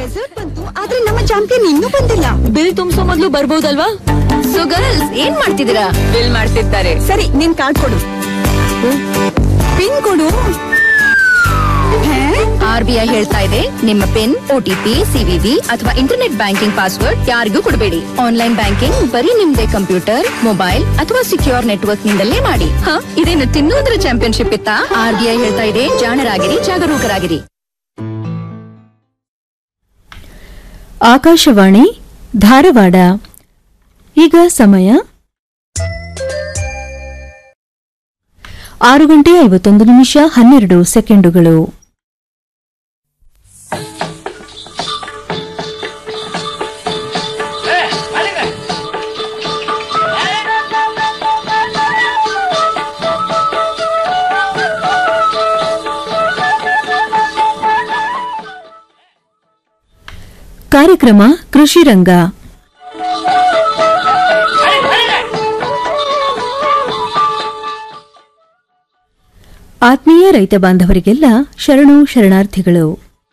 Result ಬಂತು ಆದ್ರೆ ನಮ್ಮ ಚಾಂಪಿಯನ್ ಇನ್ನೂ ಬಂದಿಲ್ಲ ಬಿಲ್ ತುಂಬಿಸೋ ಮೊದ್ಲು ಬರ್ಬೋದಲ್ವಾ ಸೊ ಗರ್ಲ್ಸ್ ಏನ್ ಮಾಡ್ತಿದ್ದೀರಾ ಬಿಲ್ ಮಾಡ್ತಿರ್ತಾರೆ ಸರಿ ನಿನ್ ಕಾರ್ಡ್ ಕೊಡು ಪಿನ್ ಕೊಡು ಆರ್ ಬಿ ಐ ಹೇಳ್ತಾ ಇದೆ ನಿಮ್ಮ ಪಿನ್ ಓಟಿಪಿ ಸಿವಿವಿ ಅಥವಾ ಇಂಟರ್ನೆಟ್ ಬ್ಯಾಂಕಿಂಗ್ ಪಾಸ್ವರ್ಡ್ ಯಾರಿಗೂ ಕೊಡಬೇಡಿ ಆನ್ಲೈನ್ ಬ್ಯಾಂಕಿಂಗ್ ಬರೀ ನಿಮ್ದೇ ಕಂಪ್ಯೂಟರ್ ಮೊಬೈಲ್ ಅಥವಾ ಸಿಕ್ಯೂರ್ ನೆಟ್ವರ್ಕ್ ನಿಂದಲೇ ಮಾಡಿ ಹ ಇದೇನು ತಿನ್ನೋದ್ರ ಚಾಂಪಿಯನ್ಶಿಪ್ ಇತ್ತಾ ಆರ್ ಬಿ ಐ ಹೇಳ್ತಾ ಇದೆ ಜಾಣರಾಗಿರಿ ಜಾಗರೂಕರಾಗಿರಿ ಆಕಾಶವಾಣಿ ಧಾರವಾಡ ಈಗ ಸಮಯ ಆರು ಗಂಟೆ ಐವತ್ತೊಂದು ನಿಮಿಷ ಹನ್ನೆರಡು ಸೆಕೆಂಡುಗಳು ಕಾರ್ಯಕ್ರಮ ಕೃಷಿ ರಂಗ ಆತ್ಮೀಯ ರೈತ ಬಾಂಧವರಿಗೆಲ್ಲ ಶರಣು ಶರಣಾರ್ಥಿಗಳು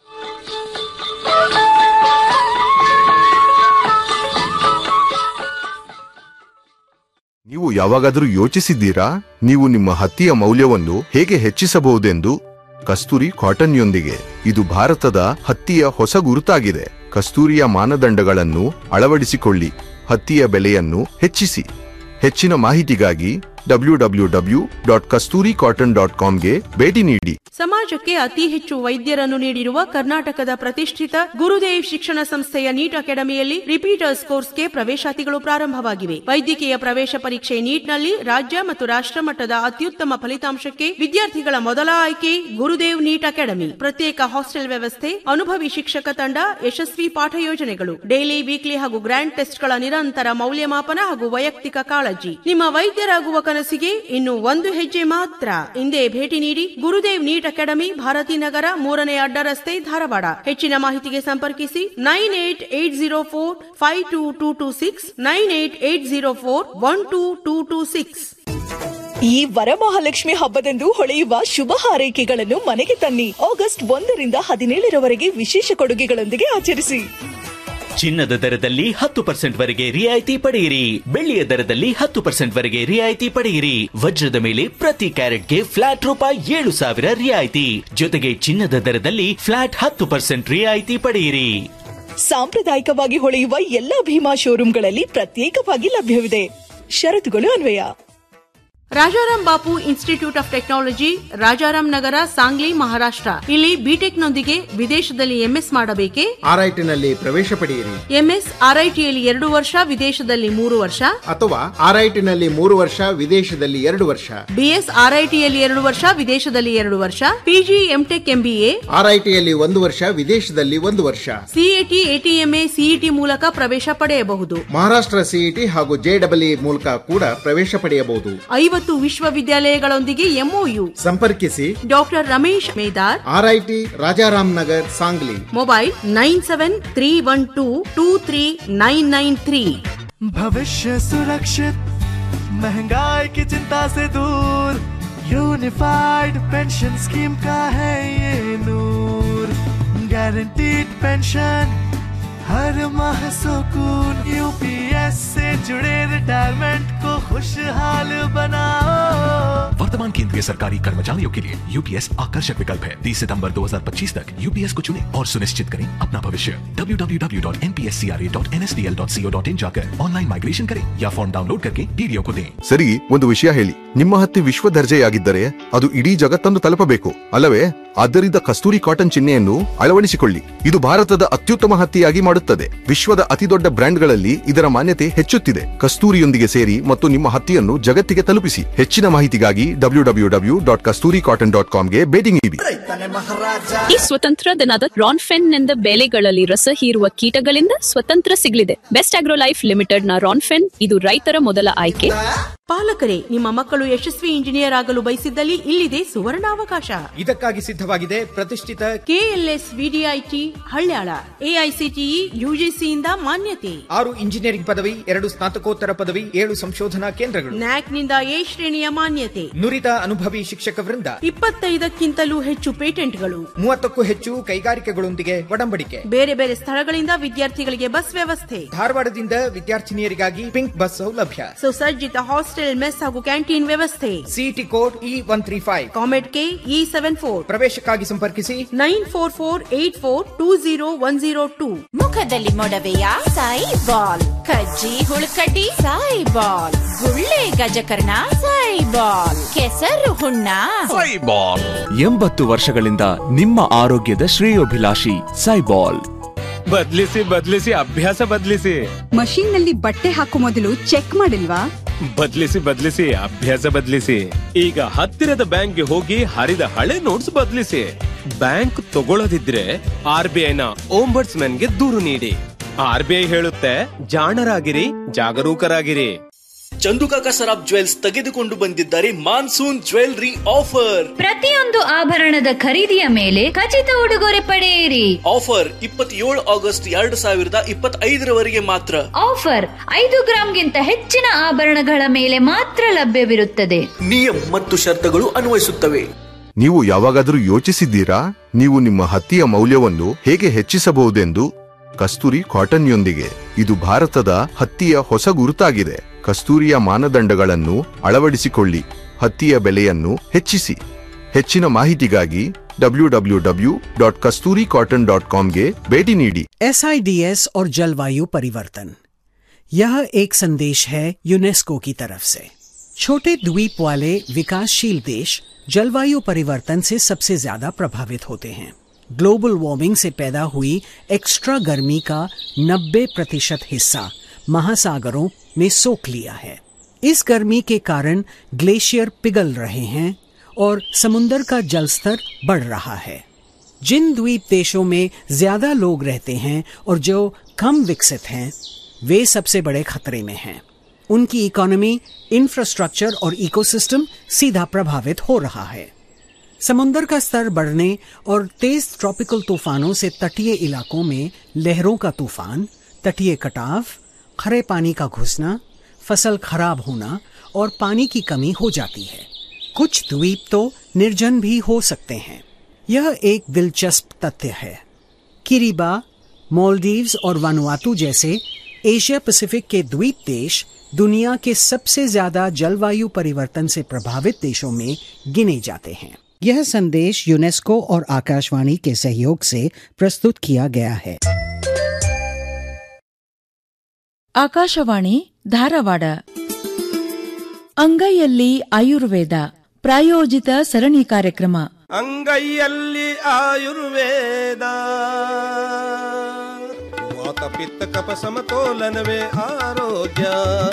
ನೀವು ಯಾವಾಗಾದರೂ ಯೋಚಿಸಿದ್ದೀರಾ ನೀವು ನಿಮ್ಮ ಹತ್ತಿಯ ಮೌಲ್ಯವನ್ನು ಹೇಗೆ ಹೆಚ್ಚಿಸಬಹುದೆಂದು ಕಸ್ತೂರಿ ಕಾಟನ್ಯೊಂದಿಗೆ ಇದು ಭಾರತದ ಹತ್ತಿಯ ಹೊಸ ಗುರುತಾಗಿದೆ ಕಸ್ತೂರಿಯ ಮಾನದಂಡಗಳನ್ನು ಅಳವಡಿಸಿಕೊಳ್ಳಿ ಹತ್ತಿಯ ಬೆಲೆಯನ್ನು ಹೆಚ್ಚಿಸಿ ಹೆಚ್ಚಿನ ಮಾಹಿತಿಗಾಗಿ W W W dot Kasturi cotton dot ಕಾಮ್ಗೆ ಭೇಟಿ ನೀಡಿ ಸಮಾಜಕ್ಕೆ ಅತಿ ಹೆಚ್ಚು ವೈದ್ಯರನ್ನು ನೀಡಿರುವ ಕರ್ನಾಟಕದ ಪ್ರತಿಷ್ಠಿತ ಗುರುದೇವ್ ಶಿಕ್ಷಣ ಸಂಸ್ಥೆಯ ನೀಟ್ ಅಕಾಡೆಮಿಯಲ್ಲಿ ರಿಪೀಟರ್ಸ್ ಕೋರ್ಸ್ಗೆ ಪ್ರವೇಶಾತಿಗಳು ಪ್ರಾರಂಭವಾಗಿವೆ ವೈದ್ಯಕೀಯ ಪ್ರವೇಶ ಪರೀಕ್ಷೆ ನೀಟ್ನಲ್ಲಿ ರಾಜ್ಯ ಮತ್ತು ರಾಷ್ಟ್ರ ಮಟ್ಟದ ಅತ್ಯುತ್ತಮ ಫಲಿತಾಂಶಕ್ಕೆ ವಿದ್ಯಾರ್ಥಿಗಳ ಮೊದಲ ಆಯ್ಕೆ ಗುರುದೇವ್ ನೀಟ್ ಅಕಾಡೆಮಿ ಪ್ರತ್ಯೇಕ ಹಾಸ್ಟೆಲ್ ವ್ಯವಸ್ಥೆ ಅನುಭವಿ ಶಿಕ್ಷಕ ತಂಡ ಯಶಸ್ವಿ ಪಾಠ ಯೋಜನೆಗಳು ಡೈಲಿ ವೀಕ್ಲಿ ಹಾಗೂ ಗ್ರ್ಯಾಂಡ್ ಟೆಸ್ಟ್ಗಳ ನಿರಂತರ ಮೌಲ್ಯಮಾಪನ ಹಾಗೂ ವೈಯಕ್ತಿಕ ಕಾಳಜಿ ನಿಮ್ಮ ವೈದ್ಯರಾಗುವ ಕನಸಿಗೆ ಇನ್ನು ಒಂದು ಹೆಜ್ಜೆ ಮಾತ್ರ ಹಿಂದೆ ಭೇಟಿ ನೀಡಿ ಗುರುದೇವ್ ನೀಟ್ ಅಕಾಡೆಮಿ ಭಾರತಿ ನಗರ ಮೂರನೇ ಅಡ್ಡ ರಸ್ತೆ ಧಾರವಾಡ ಹೆಚ್ಚಿನ ಮಾಹಿತಿಗೆ ಸಂಪರ್ಕಿಸಿ nine eight eight zero four five two two two six nine eight eight zero four one two two two six ಈ ವರಮಹಾಲಕ್ಷ್ಮಿ ಹಬ್ಬದಂದು ಹೊಳೆಯುವ ಶುಭ ಹಾರೈಕೆಗಳನ್ನು ಮನೆಗೆ ತನ್ನಿ ಆಗಸ್ಟ್ ಒಂದರಿಂದ ಹದಿನೇಳರವರೆಗೆ ವಿಶೇಷ ಕೊಡುಗೆಗಳೊಂದಿಗೆ ಆಚರಿಸಿ ಚಿನ್ನದ ದರದಲ್ಲಿ ಹತ್ತು ಪರ್ಸೆಂಟ್ ವರೆಗೆ ರಿಯಾಯಿತಿ ಪಡೆಯಿರಿ ಬೆಳ್ಳಿಯ ದರದಲ್ಲಿ ಹತ್ತು ಪರ್ಸೆಂಟ್ ವರೆಗೆ ರಿಯಾಯಿತಿ ಪಡೆಯಿರಿ ವಜ್ರದ ಮೇಲೆ ಪ್ರತಿ ಕ್ಯಾರೆಟ್ಗೆ ಫ್ಲಾಟ್ ರೂಪಾಯಿ ಏಳು ಸಾವಿರ ರಿಯಾಯಿತಿ ಜೊತೆಗೆ ಚಿನ್ನದ ದರದಲ್ಲಿ ಫ್ಲಾಟ್ ಹತ್ತು ಪರ್ಸೆಂಟ್ ರಿಯಾಯಿತಿ ಪಡೆಯಿರಿ ಸಾಂಪ್ರದಾಯಿಕವಾಗಿ ಹೊಳೆಯುವ ಎಲ್ಲಾ ಭೀಮಾ ಶೋರೂಮ್ಗಳಲ್ಲಿ ಪ್ರತ್ಯೇಕವಾಗಿ ಲಭ್ಯವಿದೆ ಷರತ್ತುಗಳು ಅನ್ವಯ Rajaram Bapu institute of technology Rajaram Nagar Sangli Maharashtra ಇಲ್ಲಿ ಬಿಟೆಕ್ ನೊಂದಿಗೆ ವಿದೇಶದಲ್ಲಿ ಎಂಎಸ್ ಮಾಡಬೇಕೆ ಆರ್ಐಟಿನಲ್ಲಿ ಪ್ರವೇಶ ಪಡೆಯಿರಿ ಎಂಎಸ್ ಆರ್ಐಟಿಯಲ್ಲಿ ಎರಡು ವರ್ಷ ವಿದೇಶದಲ್ಲಿ ಮೂರು ವರ್ಷ ಅಥವಾ ಆರ್ಐಟಿನಲ್ಲಿ ಮೂರು ವರ್ಷ ವಿದೇಶದಲ್ಲಿ ಎರಡು ವರ್ಷ ಬಿಎಸ್ ಆರ್ಐಟಿಯಲ್ಲಿ ಎರಡು ವರ್ಷ ವಿದೇಶದಲ್ಲಿ ಎರಡು ವರ್ಷ ಪಿಜಿ ಎಂಟೆಕ್ ಎಂಬಿಎ ಆರ್ಐಟಿಯಲ್ಲಿ ಒಂದು ವರ್ಷ ವಿದೇಶದಲ್ಲಿ ಒಂದು ವರ್ಷ ಸಿಎಟಿ ಎಟಿಎಂಎ ಸಿಇಟಿ ಮೂಲಕ ಪ್ರವೇಶ ಪಡೆಯಬಹುದು ಮಹಾರಾಷ್ಟ್ರ ಸಿಇಟಿ ಹಾಗೂ ಜೆಡಬ್ಲ್ಇ ಮೂಲಕ ಕೂಡ ಪ್ರವೇಶ ಪಡೆಯಬಹುದು ಐವತ್ತು ವಿಶ್ವವಿದ್ಯಾಲಯಗಳೊಂದಿಗೆ ಎಂಒಯು ಸಂಪರ್ಕಿಸಿ doctor Ramesh Medar RIT Rajaram Nagar Sangli mobile nine seven three one two two three nine nine three भविष्य सुरक्षित महंगाई की चिंता से दूर यूनिफाइड पेंशन स्कीम का है ये नूर गारंटीड पेंशन हर माह सुकून यूपीएस से जुड़े रिटायरमेंट को खुशहाल बनाओ वर्तमान केंद्रीय सरकारी कर्मचारियों के लिए यूपीएस आकर्षक विकल्प है 30 सितंबर 2025 तक यूपीएस को चुनें और सुनिश्चित करें अपना भविष्य www.npscra.nsdl.co.in जाकर ऑनलाइन माइग्रेशन करें या फॉर्म डाउनलोड करके पीडीओ को दें ಸರಿ ಒಂದು ವಿಷಯ ಹೇಳಿ ನಿಮ್ಮ ಹತ್ತಿ ವಿಶ್ವ ದರ್ಜೆಯಾಗಿದ್ದರೆ ಅದು ಇಡೀ ಜಗತ್ತನ್ನು ತಲುಪಬೇಕು ಅಲ್ಲವೇ ಆದ್ದರಿಂದ ಕಸ್ತೂರಿ ಕಾಟನ್ ಚಿಹ್ನೆಯನ್ನು ಅಳವಡಿಸಿಕೊಳ್ಳಿ ಇದು ಭಾರತದ ಅತ್ಯುತ್ತಮ ಹತ್ತಿಯಾಗಿ ಮಾಡುತ್ತದೆ ವಿಶ್ವದ ಅತಿದೊಡ್ಡ ಬ್ರ್ಯಾಂಡ್ಗಳಲ್ಲಿ ಇದರ ಮಾನ್ಯತೆ ಹೆಚ್ಚುತ್ತಿದೆ ಕಸ್ತೂರಿಯೊಂದಿಗೆ ಸೇರಿ ಮತ್ತು ನಿಮ್ಮ ಹತ್ತಿಯನ್ನು ಜಗತ್ತಿಗೆ ತಲುಪಿಸಿ ಹೆಚ್ಚಿನ ಮಾಹಿತಿಗಾಗಿ W W W dot Kasturi cotton dot ಕಾಮ್ಗೆ ಭೇಟಿ ನೀಡಿ ಈ ಸ್ವತಂತ್ರ ದಿನದ ರಾನ್ಫೆನ್ ನಿಂದ ಬೆಳೆಗಳಲ್ಲಿ ರಸ ಹೀರುವ ಕೀಟಗಳಿಂದ ಸ್ವತಂತ್ರ ಸಿಗಲಿದೆ ಬೆಸ್ಟ್ ಆಗ್ರೋ ಲೈಫ್ ಲಿಮಿಟೆಡ್ ನ ರಾನ್ಫೆನ್ ಇದು ರೈತರ ಮೊದಲ ಆಯ್ಕೆ ಪಾಲಕರೇ ನಿಮ್ಮ ಮಕ್ಕಳು ಯಶಸ್ವಿ ಇಂಜಿನಿಯರ್ ಆಗಲು ಬಯಸಿದ್ದಲ್ಲಿ ಇಲ್ಲಿದೆ ಸುವರ್ಣಾವಕಾಶ ಇದಕ್ಕಾಗಿ ಸಿದ್ಧವಾಗಿದೆ ಪ್ರತಿಷ್ಠಿತ ಕೆಎಲ್ಎಸ್ ವಿಡಿಐಟಿ ಹಳ್ಯಾಳ ಎಐಸಿಟಿಇ ಯುಜಿಸಿಯಿಂದ ಮಾನ್ಯತೆ ಆರು ಇಂಜಿನಿಯರಿಂಗ್ ಪದವಿ ಎರಡು ಸ್ನಾತಕೋತ್ತರ ಪದವಿ ಏಳು ಸಂಶೋಧನಾ ಕೇಂದ್ರಗಳು ನ್ಯಾಕ್ನಿಂದ ಎ ಶ್ರೇಣಿಯ ಮಾನ್ಯತೆ ನುರಿತ ಅನುಭವಿ ಶಿಕ್ಷಕ ವೃಂದ ಇಪ್ಪತ್ತೈದಕ್ಕಿಂತಲೂ ಹೆಚ್ಚು ಪೇಟೆಂಟ್ಗಳು ಮೂವತ್ತಕ್ಕೂ ಹೆಚ್ಚು ಕೈಗಾರಿಕೆಗಳೊಂದಿಗೆ ಒಡಂಬಡಿಕೆ ಬೇರೆ ಬೇರೆ ಸ್ಥಳಗಳಿಂದ ವಿದ್ಯಾರ್ಥಿಗಳಿಗೆ ಬಸ್ ವ್ಯವಸ್ಥೆ ಧಾರವಾಡದಿಂದ ವಿದ್ಯಾರ್ಥಿನಿಯರಿಗಾಗಿ ಪಿಂಕ್ ಬಸ್ ಸೌಲಭ್ಯ ಸುಸಜ್ಜಿತ ಹಾಸ್ಟೆಲ್ ಮೆಸ್ ಹಾಗೂ ಕ್ಯಾಂಟೀನ್ ವ್ಯವಸ್ಥೆ CET code E one three five COMEDK E seven four ಪ್ರವೇಶಕ್ಕಾಗಿ ಸಂಪರ್ಕಿಸಿ nine four four eight four two zero one zero two ಮುಖದಲ್ಲಿ ಮೊಡವೆಯ ಸಾಯಿ ಬಾಲ್ ಕಜ್ಜಿ ಹುಳುಕಡ್ಡಿ ಸಾಯಿ ಬಾಲ್ ಗುಳ್ಳೆ ಗಜಕರ್ಣ ಸಾಯಿ ಬಾಲ್ ಕೆಸರು ಹುಣ್ಣ ಎಂಬತ್ತು ವರ್ಷಗಳಿಂದ ನಿಮ್ಮ ಆರೋಗ್ಯದ ಶ್ರೇಯೋಭಿಲಾಷಿ ಸೈಬಾಲ್ ಬದ್ಲಿಸಿ ಬದ್ಲಿಸಿ ಅಭ್ಯಾಸ ಬದ್ಲಿಸಿ ಮಷೀನ್ ನಲ್ಲಿ ಬಟ್ಟೆ ಹಾಕೋ ಮೊದಲು ಚೆಕ್ ಮಾಡಿಲ್ವಾ ಬದ್ಲಿಸಿ ಬದ್ಲಿಸಿ ಅಭ್ಯಾಸ ಬದ್ಲಿಸಿ ಈಗ ಹತ್ತಿರದ ಬ್ಯಾಂಕ್ಗೆ ಹೋಗಿ ಹರಿದ ಹಳೆ ನೋಟ್ಸ್ ಬದ್ಲಿಸಿ ಬ್ಯಾಂಕ್ ತಗೊಳ್ಳದಿದ್ರೆ ಆರ್ ಬಿ ಐನ ಗೆ ದೂರು ನೀಡಿ ಆರ್ ಬಿ ಐ ಹೇಳುತ್ತೆ ಜಾಣರಾಗಿರಿ ಜಾಗರೂಕರಾಗಿರಿ ಚಂದುಕಾಕ ಸರಾಬ್ ಜ್ವೆಲ್ಸ್ ತೆಗೆದುಕೊಂಡು ಬಂದಿದ್ದಾರೆ ಮಾನ್ಸೂನ್ ಜ್ವೆಲ್ರಿ ಆಫರ್ ಪ್ರತಿಯೊಂದು ಆಭರಣದ ಖರೀದಿಯ ಮೇಲೆ ಖಚಿತ ಉಡುಗೊರೆ ಪಡೆಯಿರಿ ಆಫರ್ ಇಪ್ಪತ್ತೇಳು ಆಗಸ್ಟ್ ಎರಡು ಸಾವಿರದ ಇಪ್ಪತ್ತೈದರವರೆಗೆ ಮಾತ್ರ ಆಫರ್ ಐದು ಗ್ರಾಂಗಿಂತ ಹೆಚ್ಚಿನ ಆಭರಣಗಳ ಮೇಲೆ ಮಾತ್ರ ಲಭ್ಯವಿರುತ್ತದೆ ನಿಯಮ ಮತ್ತು ಷರತ್ತುಗಳು ಅನ್ವಯಿಸುತ್ತವೆ ನೀವು ಯಾವಾಗಾದರೂ ಯೋಚಿಸಿದ್ದೀರಾ ನೀವು ನಿಮ್ಮ ಹತ್ತಿಯ ಮೌಲ್ಯವನ್ನು ಹೇಗೆ ಹೆಚ್ಚಿಸಬಹುದೆಂದು ಕಸ್ತೂರಿ ಕಾಟನ್ಯೊಂದಿಗೆ ಇದು ಭಾರತದ ಹತ್ತಿಯ ಹೊಸ ಗುರುತಾಗಿದೆ ಕಸ್ತೂರಿಯ ಮಾನದಂಡಗಳನ್ನು ಅಳವಡಿಸಿಕೊಳ್ಳಿ ಹತ್ತಿಯ ಬೆಲೆಯನ್ನು ಹೆಚ್ಚಿಸಿ ಹೆಚ್ಚಿನ ಮಾಹಿತಿಗಾಗಿ W W W dot Kasturi cotton dot ಕಾಮ್ಗೆ ಭೇಟಿ ನೀಡಿ एसआईडीएस और जलवायु परिवर्तन यह एक संदेश है यूनेस्को की तरफ से छोटे द्वीप वाले विकासशील देश जलवायु परिवर्तन से सबसे ज्यादा प्रभावित होते हैं ग्लोबल वार्मिंग से पैदा हुई एक्स्ट्रा गर्मी का 90 प्रतिशत हिस्सा महासागरों ने सोख लिया है इस गर्मी के कारण ग्लेशियर पिघल रहे हैं और समुन्दर का जलस्तर बढ़ रहा है जिन द्वीप देशों में ज्यादा लोग रहते हैं और जो कम विकसित हैं वे सबसे बड़े खतरे में हैं उनकी इकोनॉमी इंफ्रास्ट्रक्चर और इकोसिस्टम सीधा प्रभावित हो रहा है समुन्दर का स्तर बढ़ने और तेज ट्रॉपिकल तूफानों से तटीय इलाकों में लहरों का तूफान तटीय कटाव खरे पानी का घुसना फसल खराब होना और पानी की कमी हो जाती है कुछ द्वीप तो निर्जन भी हो सकते हैं यह एक दिलचस्प तथ्य है किरीबा मालदीव्स और वानुआतु जैसे एशिया पैसिफिक के द्वीप देश दुनिया के सबसे ज्यादा जलवायु परिवर्तन से प्रभावित देशों में गिने जाते हैं यह संदेश यूनेस्को और आकाशवाणी के सहयोग से प्रस्तुत किया गया है ಆಕಾಶವಾಣಿ ಧಾರವಾಡ ಅಂಗೈಯಲ್ಲಿ ಆಯುರ್ವೇದ ಪ್ರಾಯೋಜಿತ ಸರಣಿ ಕಾರ್ಯಕ್ರಮ ಅಂಗೈಯಲ್ಲಿ ಆಯುರ್ವೇದ ವಾತ ಪಿತ್ತ ಕಪ ಸಮತೋಲನವೇ ಆರೋಗ್ಯ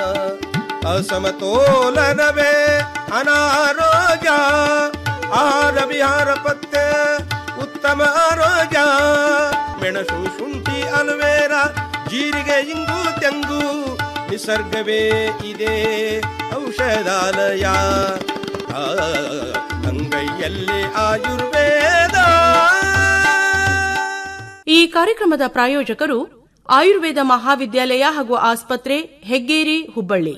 ಅಸಮತೋಲನವೇ ಅನಾರೋಗ್ಯ ಆಹಾರ ವಿಹಾರ ಪತ್ತೆ ಉತ್ತಮ ಆರೋಗ್ಯ ಮೆಣಸು ಶುಂಠಿ ಅಲುವೇರ ಜೀರಿಗೆ ಇಂಗು ತೆಂಗು ನಿಸರ್ಗವೇ ಇದೆ ಔಷಧಾಲಯ ಆ, ಅಂಗೈಯಲ್ಲಿ ಆಯುರ್ವೇದ ಈ ಕಾರ್ಯಕ್ರಮದ ಪ್ರಾಯೋಜಕರು ಆಯುರ್ವೇದ ಮಹಾವಿದ್ಯಾಲಯ ಹಾಗೂ ಆಸ್ಪತ್ರೆ ಹೆಗ್ಗೇರಿ ಹುಬ್ಬಳ್ಳಿ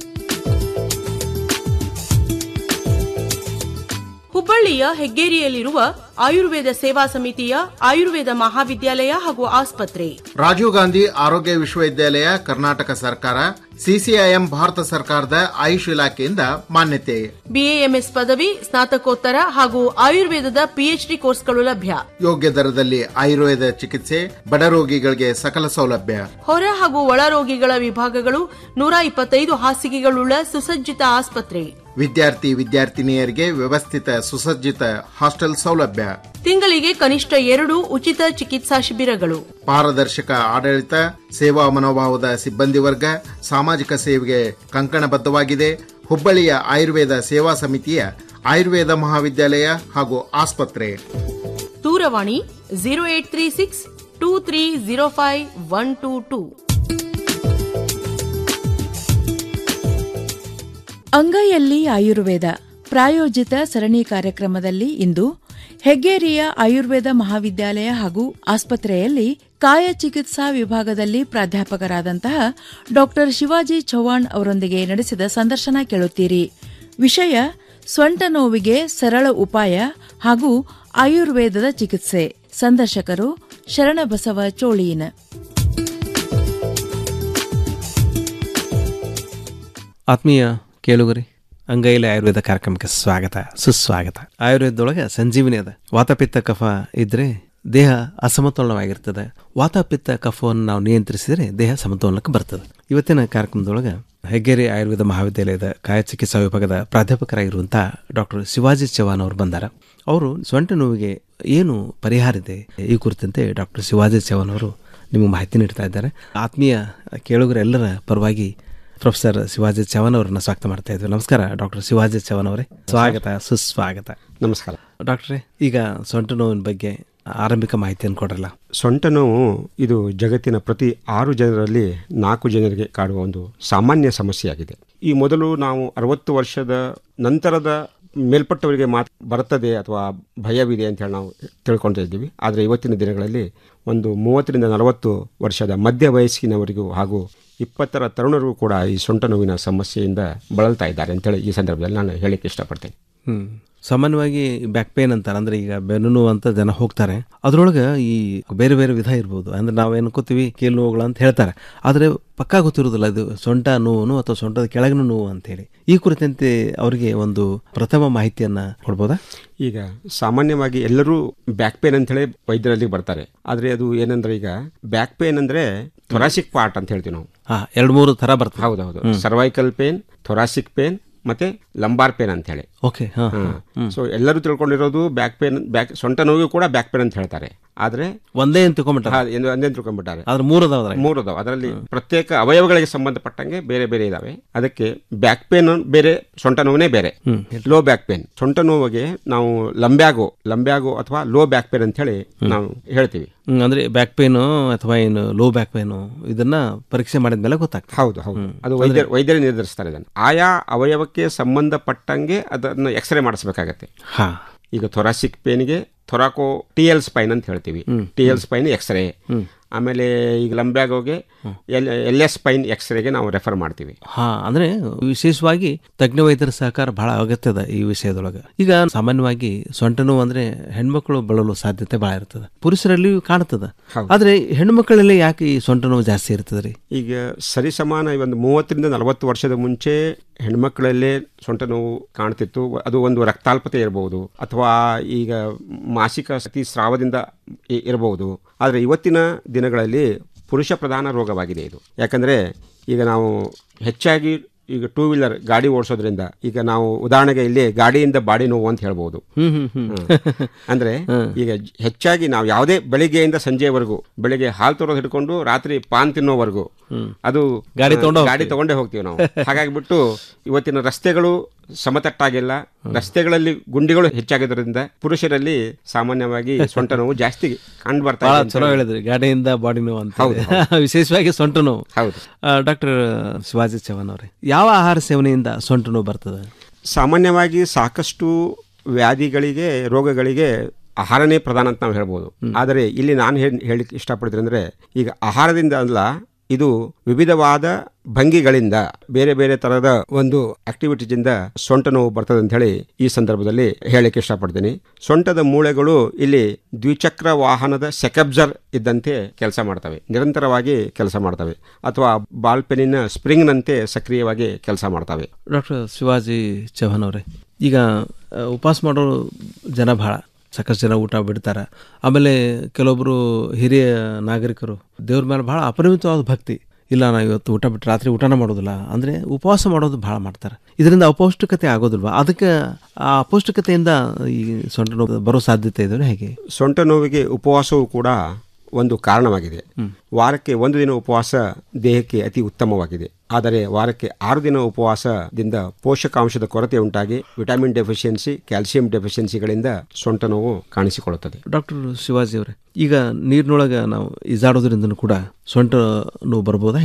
ಹುಬ್ಬಳ್ಳಿಯ ಹೆಗ್ಗೇರಿಯಲ್ಲಿರುವ ಆಯುರ್ವೇದ ಸೇವಾ ಸಮಿತಿಯ ಆಯುರ್ವೇದ ಮಹಾವಿದ್ಯಾಲಯ ಹಾಗೂ ಆಸ್ಪತ್ರೆ ರಾಜೀವ್ ಗಾಂಧಿ ಆರೋಗ್ಯ ವಿಶ್ವವಿದ್ಯಾಲಯ ಕರ್ನಾಟಕ ಸರ್ಕಾರ ಸಿಸಿಐಎಂ ಭಾರತ ಸರ್ಕಾರದ ಆಯುಷ್ ಇಲಾಖೆಯಿಂದ ಮಾನ್ಯತೆ ಬಿಎಎಂಎಸ್ ಪದವಿ ಸ್ನಾತಕೋತ್ತರ ಹಾಗೂ ಆಯುರ್ವೇದದ ಪಿಎಚ್ಡಿ ಕೋರ್ಸ್ಗಳು ಲಭ್ಯ ಯೋಗ್ಯ ದರದಲ್ಲಿ ಆಯುರ್ವೇದ ಚಿಕಿತ್ಸೆ ಬಡ ರೋಗಿಗಳಿಗೆ ಸಕಲ ಸೌಲಭ್ಯ ಹೊರ ಹಾಗೂ ಒಳ ರೋಗಿಗಳ ವಿಭಾಗಗಳು ನೂರ ಇಪ್ಪತ್ತೈದು ಹಾಸಿಗೆಗಳುಳ್ಳ ಸುಸಜ್ಜಿತ ಆಸ್ಪತ್ರೆ ವಿದ್ಯಾರ್ಥಿ ವಿದ್ಯಾರ್ಥಿನಿಯರಿಗೆ ವ್ಯವಸ್ಥಿತ ಸುಸಜ್ಜಿತ ಹಾಸ್ಟೆಲ್ ಸೌಲಭ್ಯ ತಿಂಗಳಿಗೆ ಕನಿಷ್ಠ ಎರಡು ಉಚಿತ ಚಿಕಿತ್ಸಾ ಶಿಬಿರಗಳು ಪಾರದರ್ಶಕ ಆಡಳಿತ ಸೇವಾ ಮನೋಭಾವದ ಸಿಬ್ಬಂದಿ ವರ್ಗ ಸಾಮಾಜಿಕ ಸೇವೆಗೆ ಕಂಕಣಬದ್ಧವಾಗಿದೆ ಹುಬ್ಬಳ್ಳಿಯ ಆಯುರ್ವೇದ ಸೇವಾ ಸಮಿತಿಯ ಆಯುರ್ವೇದ ಮಹಾವಿದ್ಯಾಲಯ ಹಾಗೂ ಆಸ್ಪತ್ರೆ ದೂರವಾಣಿ zero eight three six two three zero five one two two ಅಂಗೈಯಲ್ಲಿ ಆಯುರ್ವೇದ ಪ್ರಾಯೋಜಿತ ಸರಣಿ ಕಾರ್ಯಕ್ರಮದಲ್ಲಿ ಇಂದು ಹೆಗ್ಗೇರಿಯ ಆಯುರ್ವೇದ ಮಹಾವಿದ್ಯಾಲಯ ಹಾಗೂ ಆಸ್ಪತ್ರೆಯಲ್ಲಿ ಕಾಯ ಚಿಕಿತ್ಸಾ ವಿಭಾಗದಲ್ಲಿ ಪ್ರಾಧ್ಯಾಪಕರಾದಂತಹ ಡಾಕ್ಟರ್ ಶಿವಾಜಿ ಚೌಹಾಣ್ ಅವರೊಂದಿಗೆ ನಡೆಸಿದ ಸಂದರ್ಶನ ಕೇಳುತ್ತೀರಿ ವಿಷಯ ಸೊಂಟ ನೋವಿಗೆ ಸರಳ ಉಪಾಯ ಹಾಗೂ ಆಯುರ್ವೇದದ ಚಿಕಿತ್ಸೆ ಸಂದರ್ಶಕರು ಶರಣಬಸವ ಚೋಳೀನ್ ಆತ್ಮೀಯ ಕೇಳುಗರಿ ಅಂಗೈಲಿ ಆಯುರ್ವೇದ ಕಾರ್ಯಕ್ರಮಕ್ಕೆ ಸ್ವಾಗತ ಸುಸ್ವಾಗತ ಆಯುರ್ವೇದದೊಳಗೆ ಸಂಜೀವಿನಿ ಅದ ವಾತಪಿತ್ತ ಕಫ ಇದ್ರೆ ದೇಹ ಅಸಮತೋಲನವಾಗಿರ್ತದೆ ವಾತಪಿತ್ತ ಕಫವನ್ನು ನಾವು ನಿಯಂತ್ರಿಸಿದರೆ ದೇಹ ಸಮತೋಲನಕ್ಕೆ ಬರ್ತದೆ ಇವತ್ತಿನ ಕಾರ್ಯಕ್ರಮದೊಳಗೆ ಹೆಗ್ಗೇರಿ ಆಯುರ್ವೇದ ಮಹಾವಿದ್ಯಾಲಯದ ಕಾಯ ಚಿಕಿತ್ಸಾ ವಿಭಾಗದ ಪ್ರಾಧ್ಯಾಪಕರಾಗಿರುವಂಥ ಡಾಕ್ಟರ್ ಶಿವಾಜಿ ಚೌಹಾಣ್ ಅವರು ಬಂದಾರ ಅವರು ಸೊಂಟ ನೋವಿಗೆ ಏನು ಪರಿಹಾರ ಇದೆ ಈ ಕುರಿತಂತೆ ಡಾಕ್ಟರ್ ಶಿವಾಜಿ ಚೌಹಾಣ್ ಅವರು ನಿಮಗೆ ಮಾಹಿತಿ ನೀಡ್ತಾ ಇದ್ದಾರೆ ಆತ್ಮೀಯ ಕೇಳುಗರೆಲ್ಲರ ಪರವಾಗಿ ಪ್ರೊಫೆಸರ್ ಶಿವಾಜಿ ಚವನ್ ಅವರನ್ನ ಸ್ವಾಗತ ಮಾಡ್ತಾ ಇದ್ವಿ ನಮಸ್ಕಾರ ಡಾಕ್ಟರ್ ಶಿವಾಜಿ ಚವನ್ ಅವರೇ ಸ್ವಾಗತ ಸುಸ್ವಾಗತ ನಮಸ್ಕಾರ ಡಾಕ್ಟ್ರೇ ಈಗ ಸೊಂಟ ನೋವಿನ ಬಗ್ಗೆ ಆರಂಭಿಕ ಮಾಹಿತಿಯನ್ನು ಕೊಡ್ರಲ್ಲ ಸೊಂಟ ನೋವು ಇದು ಜಗತ್ತಿನ ಪ್ರತಿ ಆರು ಜನರಲ್ಲಿ ನಾಲ್ಕು ಜನರಿಗೆ ಕಾಡುವ ಒಂದು ಸಾಮಾನ್ಯ ಸಮಸ್ಯೆಯಾಗಿದೆ ಈ ಮೊದಲು ನಾವು ಅರವತ್ತು ವರ್ಷದ ನಂತರದ ಮೇಲ್ಪಟ್ಟವರಿಗೆ ಮಾತು ಬರ್ತದೆ ಅಥವಾ ಭಯವಿದೆ ಅಂತ ಹೇಳಿ ನಾವು ತಿಳ್ಕೊಳ್ತಾ ಇದ್ದೀವಿ ಆದರೆ ಇವತ್ತಿನ ದಿನಗಳಲ್ಲಿ ಒಂದು ಮೂವತ್ತರಿಂದ ನಲವತ್ತು ವರ್ಷದ ಮಧ್ಯ ವಯಸ್ಸಿನವರಿಗೂ ಹಾಗೂ ಇಪ್ಪತ್ತರ ತರುಣರು ಕೂಡ ಈ ಸೊಂಟ ನೋವಿನ ಸಮಸ್ಯೆಯಿಂದ ಬಳಲ್ತಾ ಇದ್ದಾರೆ ಅಂತೇಳಿ ಈ ಸಂದರ್ಭದಲ್ಲಿ ನಾನು ಹೇಳಿಕ್ಕೆ ಇಷ್ಟಪಡ್ತೇನೆ ಹ್ಮ್ ಸಾಮಾನ್ಯವಾಗಿ ಬ್ಯಾಕ್ ಪೇನ್ ಅಂತಾರೆ ಅಂದ್ರೆ ಈಗ ಬೆನ್ನು ನೋವು ಅಂತ ಜನ ಹೋಗ್ತಾರೆ ಅದ್ರೊಳಗೆ ಈ ಬೇರೆ ಬೇರೆ ವಿಧ ಇರ್ಬೋದು ಅಂದ್ರೆ ನಾವು ಅನ್ಕೋತೀವಿ ಕೀಲು ನೋವುಗಳು ಅಂತ ಹೇಳ್ತಾರೆ ಆದರೆ ಪಕ್ಕಾ ಗೊತ್ತಿರೋದಿಲ್ಲ ಇದು ಸೊಂಟ ನೋವು ಅಥವಾ ಸೊಂಟದ ಕೆಳಗಿನ ನೋವು ಅಂತ ಹೇಳಿ ಈ ಕುರಿತಂತೆ ಅವರಿಗೆ ಒಂದು ಪ್ರಥಮ ಮಾಹಿತಿಯನ್ನ ಕೊಡ್ಬೋದಾ ಈಗ ಸಾಮಾನ್ಯವಾಗಿ ಎಲ್ಲರೂ ಬ್ಯಾಕ್ ಪೇನ್ ಅಂತ ಹೇಳಿ ವೈದ್ಯರಲ್ಲಿ ಬರ್ತಾರೆ ಆದ್ರೆ ಅದು ಏನಂದ್ರೆ ಈಗ ಬ್ಯಾಕ್ ಪೇನ್ ಅಂದ್ರೆ ಥೊರಾಸಿಕ್ ಪಾರ್ಟ್ ಅಂತ ಹೇಳ್ತೀವಿ ನಾವು ಹಾ ಎರಡು ಮೂರು ತರ ಬರ್ತದೆ ಹೌದೌದು ಸರ್ವೈಕಲ್ ಪೇನ್ ಥೊರಾಸಿಕ್ ಪೇನ್ ಮತ್ತೆ ಲಂಬಾರ್ ಪೇನ್ ಅಂತ ಹೇಳಿ ಓಕೆ ಹಾ ಸೊ ಎಲ್ಲರೂ ತಿಳ್ಕೊಂಡಿರೋದು ಬ್ಯಾಕ್ ಪೇನ್ ಬ್ಯಾಕ್ ಸೊಂಟ ನೋವಿಗೂ ಕೂಡ ಬ್ಯಾಕ್ ಪೇನ್ ಅಂತ ಹೇಳ್ತಾರೆ ಆದ್ರೆ ಒಂದೇ ಅಂತ ತಿಳ್ಕೊಂಬಿಟ್ಟಾರೆ. ಹಾ, ಎಂದು- ಒಂದೇ ಅಂತ ತಿಳ್ಕೊಂಡ್ಬಿಟ್ಟಾರೆ ಆದ್ರೆ ಮೂರು ಅದಾವ ಅದ್ರಾಗ. ಮೂರು ಅದಾವ ಅದರಲ್ಲಿ ಪ್ರತ್ಯೇಕ ಅವಯವಗಳಿಗೆ ಸಂಬಂಧಪಟ್ಟಂಗೆ ಬೇರೆ ಬೇರೆ ಇದಾವೆ ಅದಕ್ಕೆ ಬ್ಯಾಕ್ ಪೇನ್ ಬೇರೆ ಸೊಂಟ ನೋವೇ ಬೇರೆ ಲೋ ಬ್ಯಾಕ್ ಪೇನ್ ಸೊಂಟ ನೋವಿಗೆ ನಾವು ಲಂಬ್ಯಾಗೋ ಲಂಬ್ಯಾಗೋ ಅಥವಾ ಲೋ ಬ್ಯಾಕ್ ಪೇನ್ ಅಂತ ಹೇಳಿ ನಾವು ಹೇಳ್ತೀವಿ ಹ್ಮ್, ಅಂದ್ರೆ ಬ್ಯಾಕ್ ಪೇನು ಅಥವಾ ಏನು ಲೋ ಬ್ಯಾಕ್ ಪೇನು ಇದನ್ನ ಪರೀಕ್ಷೆ ಮಾಡಿದ್ಮೇಲೆ ಗೊತ್ತಾಗ್ತದೆ ಹೌದು ಹೌದು ಅದು ವೈದ್ಯರು ವೈದ್ಯರೇ ನಿರ್ಧರಿಸ್ತಾರೆ ಇದನ್ನು ಆಯಾ ಅವಯವಕ್ಕೆ ಸಂಬಂಧಪಟ್ಟಂಗೆ ಅದನ್ನು ಎಕ್ಸ್ರೇ ಮಾಡಿಸ್ಬೇಕಾಗತ್ತೆ ಹಾ ಈಗ ಥೊರಾಸಿಕ್ ಪೇನ್ಗೆ ಥೊರಾಕೋ ಟಿ ಎಲ್ ಸ್ಪೈನ್ ಅಂತ ಹೇಳ್ತೀವಿ ಟಿ ಎಲ್ ಸ್ಪೈನ್ ಎಕ್ಸ್ರೇ ಆಮೇಲೆ ಈಗ ಲಂಬ್ಯಾಗೋಗೆ ಎಲ್ ಎಲ್ ಎಸ್ ಸ್ಪೈನ್ ಎಕ್ಸ್ರೇಗೆ ನಾವು ರೆಫರ್ ಮಾಡ್ತೀವಿ ಹಾ ಅಂದ್ರೆ ವಿಶೇಷವಾಗಿ ತಜ್ಞ ವೈದ್ಯರ ಸಹಕಾರ ಬಹಳ ಅಗತ್ಯದ ಈ ವಿಷಯದೊಳಗೆ ಈಗ ಸಾಮಾನ್ಯವಾಗಿ ಸೊಂಟ ನೋವು ಅಂದ್ರೆ ಹೆಣ್ಮಕ್ಳು ಬಳಲು ಸಾಧ್ಯತೆ ಬಹಳ ಇರ್ತದೆ ಪುರುಷರಲ್ಲಿ ಕಾಣ್ತದ ಆದ್ರೆ ಹೆಣ್ಮಕ್ಳಲ್ಲಿ ಯಾಕೆ ಈ ಸೊಂಟ ನೋವು ಜಾಸ್ತಿ ಇರ್ತದ್ರಿ ಈಗ ಸರಿಸಮಾನ ಈ ಒಂದು ಮೂವತ್ತರಿಂದ ನಲವತ್ತು ವರ್ಷದ ಮುಂಚೆ ಹೆಣ್ಮಕ್ಳಲ್ಲೇ ಸೊಂಟ ನೋವು ಕಾಣ್ತಿತ್ತು ಅದು ಒಂದು ರಕ್ತಾಲ್ಪತೆ ಇರಬಹುದು ಅಥವಾ ಈಗ ಮಾಸಿಕ ಸತಿ ಸ್ರಾವದಿಂದ ಇ- ಇರಬಹುದು ಆದರೆ ಇವತ್ತಿನ ದಿನಗಳಲ್ಲಿ ಪುರುಷ ಪ್ರಧಾನ ರೋಗವಾಗಿದೆ ಇದು ಯಾಕಂದರೆ ಈಗ ನಾವು ಹೆಚ್ಚಾಗಿ ಈಗ ಟೂ ವೀಲರ್ ಗಾಡಿ ಓಡಿಸೋದ್ರಿಂದ ಈಗ ನಾವು ಉದಾಹರಣೆಗೆ ಇಲ್ಲಿ ಗಾಡಿಯಿಂದ ಬಾಡಿ ನೋವು ಅಂತ ಹೇಳ್ಬೋದು ಹ್ಮ್, ಹ್ಮ್, ಹ್ಮ್. ಹ್ಮ್. ಅಂದ್ರೆ ಈಗ ಜ- ಹೆಚ್ಚಾಗಿ ನಾವು ಯಾವುದೇ ಬೆಳಿಗ್ಗೆಯಿಂದ ಸಂಜೆವರೆಗೂ ಬೆಳಿಗ್ಗೆ ಹಾಲು ತರೋದು ಹಿಡ್ಕೊಂಡು ರಾತ್ರಿ ಪಾನ್ ತಿನ್ನೋವರೆಗೂ ಅದು ಗಾಡಿ ತಗೊಂಡು ಗಾಡಿ ತಗೊಂಡೇ ಹೋಗ್ತೀವಿ ನಾವು ಹಾಗಾಗಿ ಬಿಟ್ಟು ಇವತ್ತಿನ ರಸ್ತೆಗಳು ಸಮತಟ್ಟಾಗಿಲ್ಲ ರಸ್ತೆಗಳಲ್ಲಿ ಗುಂಡಿಗಳು ಹೆಚ್ಚಾಗಿರೋದ್ರಿಂದ ಪುರುಷರಲ್ಲಿ ಸಾಮಾನ್ಯವಾಗಿ ಸೊಂಟ ನೋವು ಜಾಸ್ತಿ ಕಂಡು ಬರ್ತಾ ಬಹಳ ಇದೆ ಅಂತ ಚಲೋ ಹೇಳಿ. ಹೇಳಿದ್ರಿ ಗಾಡಿಯಿಂದ ಬಾಡಿ ನೋವು ಅಂತ ಹೌದು, ವಿಶೇಷವಾಗಿ ಸೊಂಟ ನೋವು ಹೌದು ಡಾಕ್ಟರ್ ಶಿವಾಜಿ ಚವನ್ ಅವರೇ ಯಾವ ಆಹಾರ ಸೇವನೆಯಿಂದ ಸೊಂಟ ನೋವು ಬರ್ತದೆ ಸಾಮಾನ್ಯವಾಗಿ ಸಾಕಷ್ಟು ವ್ಯಾಧಿಗಳಿಗೆ ರೋಗಗಳಿಗೆ ಆಹಾರನೇ ಪ್ರಧಾನ ಅಂತ ನಾವು ಹೇಳ್ಬೋದು ಆದರೆ ಇಲ್ಲಿ ನಾನು ಹೇಳಿ ಹೇಳಿಕ್ಕೆ ಇಷ್ಟಪಡ್ತೀನಿ ಅಂದರೆ ಈಗ ಆಹಾರದಿಂದ ಅಲ್ಲ ಇದು ವಿವಿಧವಾದ ಭಂಗಿಗಳಿಂದ ಬೇರೆ ಬೇರೆ ತರಹದ ಒಂದು ಆಕ್ಟಿವಿಟೀಸಿಂದ ಸೊಂಟ ನೋವು ಬರ್ತದೆ ಅಂತ ಹೇಳಿ ಈ ಸಂದರ್ಭದಲ್ಲಿ ಹೇಳಕ್ಕೆ ಇಷ್ಟಪಡ್ತೀನಿ ಸೊಂಟದ ಮೂಳೆಗಳು ಇಲ್ಲಿ ದ್ವಿಚಕ್ರ ವಾಹನದ ಸೆಕಬ್ಸರ್ ಇದ್ದಂತೆ ಕೆಲಸ ಮಾಡ್ತವೆ ನಿರಂತರವಾಗಿ ಕೆಲಸ ಮಾಡ್ತವೆ ಅಥವಾ ಬಾಲ್ ಪೆನ್ನಿನ ಸ್ಪ್ರಿಂಗ್ನಂತೆ ಸಕ್ರಿಯವಾಗಿ ಕೆಲಸ ಮಾಡ್ತವೆ ಡಾಕ್ಟರ್ ಶಿವಾಜಿ ಚೌಹಾನ್ ಅವರೇ ಈಗ ಆ, ಉಪವಾಸ ಮಾಡೋ ಜನ ಬಹಳ ಸಾಕಷ್ಟು ಜನ ಊಟ ಬಿಡ್ತಾರೆ ಆಮೇಲೆ ಕೆಲವೊಬ್ಬರು ಹಿರಿಯ ನಾಗರಿಕರು ದೇವ್ರ ಮೇಲೆ ಬಹಳ ಅಪರಿಮಿತವಾದ ಭಕ್ತಿ ಇಲ್ಲ ನಾವು ಇವತ್ತು ಊಟ ಬಿಟ್ಟು ರಾತ್ರಿ ಊಟನ ಮಾಡೋದಿಲ್ಲ ಅಂದರೆ ಉಪವಾಸ ಮಾಡೋದು ಬಹಳ ಮಾಡ್ತಾರೆ ಇದರಿಂದ ಅಪೌಷ್ಟಿಕತೆ ಆಗೋದಿಲ್ವಾ ಅದಕ್ಕೆ ಆ ಅಪೌಷ್ಟಿಕತೆಯಿಂದ ಈ ಸೊಂಟ ನೋವು ಬರೋ ಸಾಧ್ಯತೆ ಇದೆ ಹೇಗೆ ಸೊಂಟ ನೋವಿಗೆ ಉಪವಾಸವು ಕೂಡ ಒಂದು ಕಾರಣವಾಗಿದೆ ವಾರಕ್ಕೆ ಒಂದು ದಿನ ಉಪವಾಸ ದೇಹಕ್ಕೆ ಅತಿ ಉತ್ತಮವಾಗಿದೆ ಆದರೆ ವಾರಕ್ಕೆ ಆರು ದಿನ ಉಪವಾಸದಿಂದ ಪೋಷಕಾಂಶದ ಕೊರತೆ ಉಂಟಾಗಿ ವಿಟಮಿನ್ ಡೆಫಿಷಿಯನ್ಸಿ ಕ್ಯಾಲ್ಸಿಯಂ ಡೆಫಿಷಿಯನ್ಸಿಗಳಿಂದ ಸೊಂಟ ನೋವು ಕಾಣಿಸಿಕೊಳ್ಳುತ್ತದೆ ಡಾಕ್ಟರ್ ಶಿವಾಜಿ ಅವರೇ ಈಗ ನೀರಿನೊಳಗೆ ನಾವು ಈಜಾಡೋದ್ರಿಂದ ಕೂಡ ಸೊಂಟ ನೋವು ಬರ್ಬೋದಾ ಹೆಂಗೆ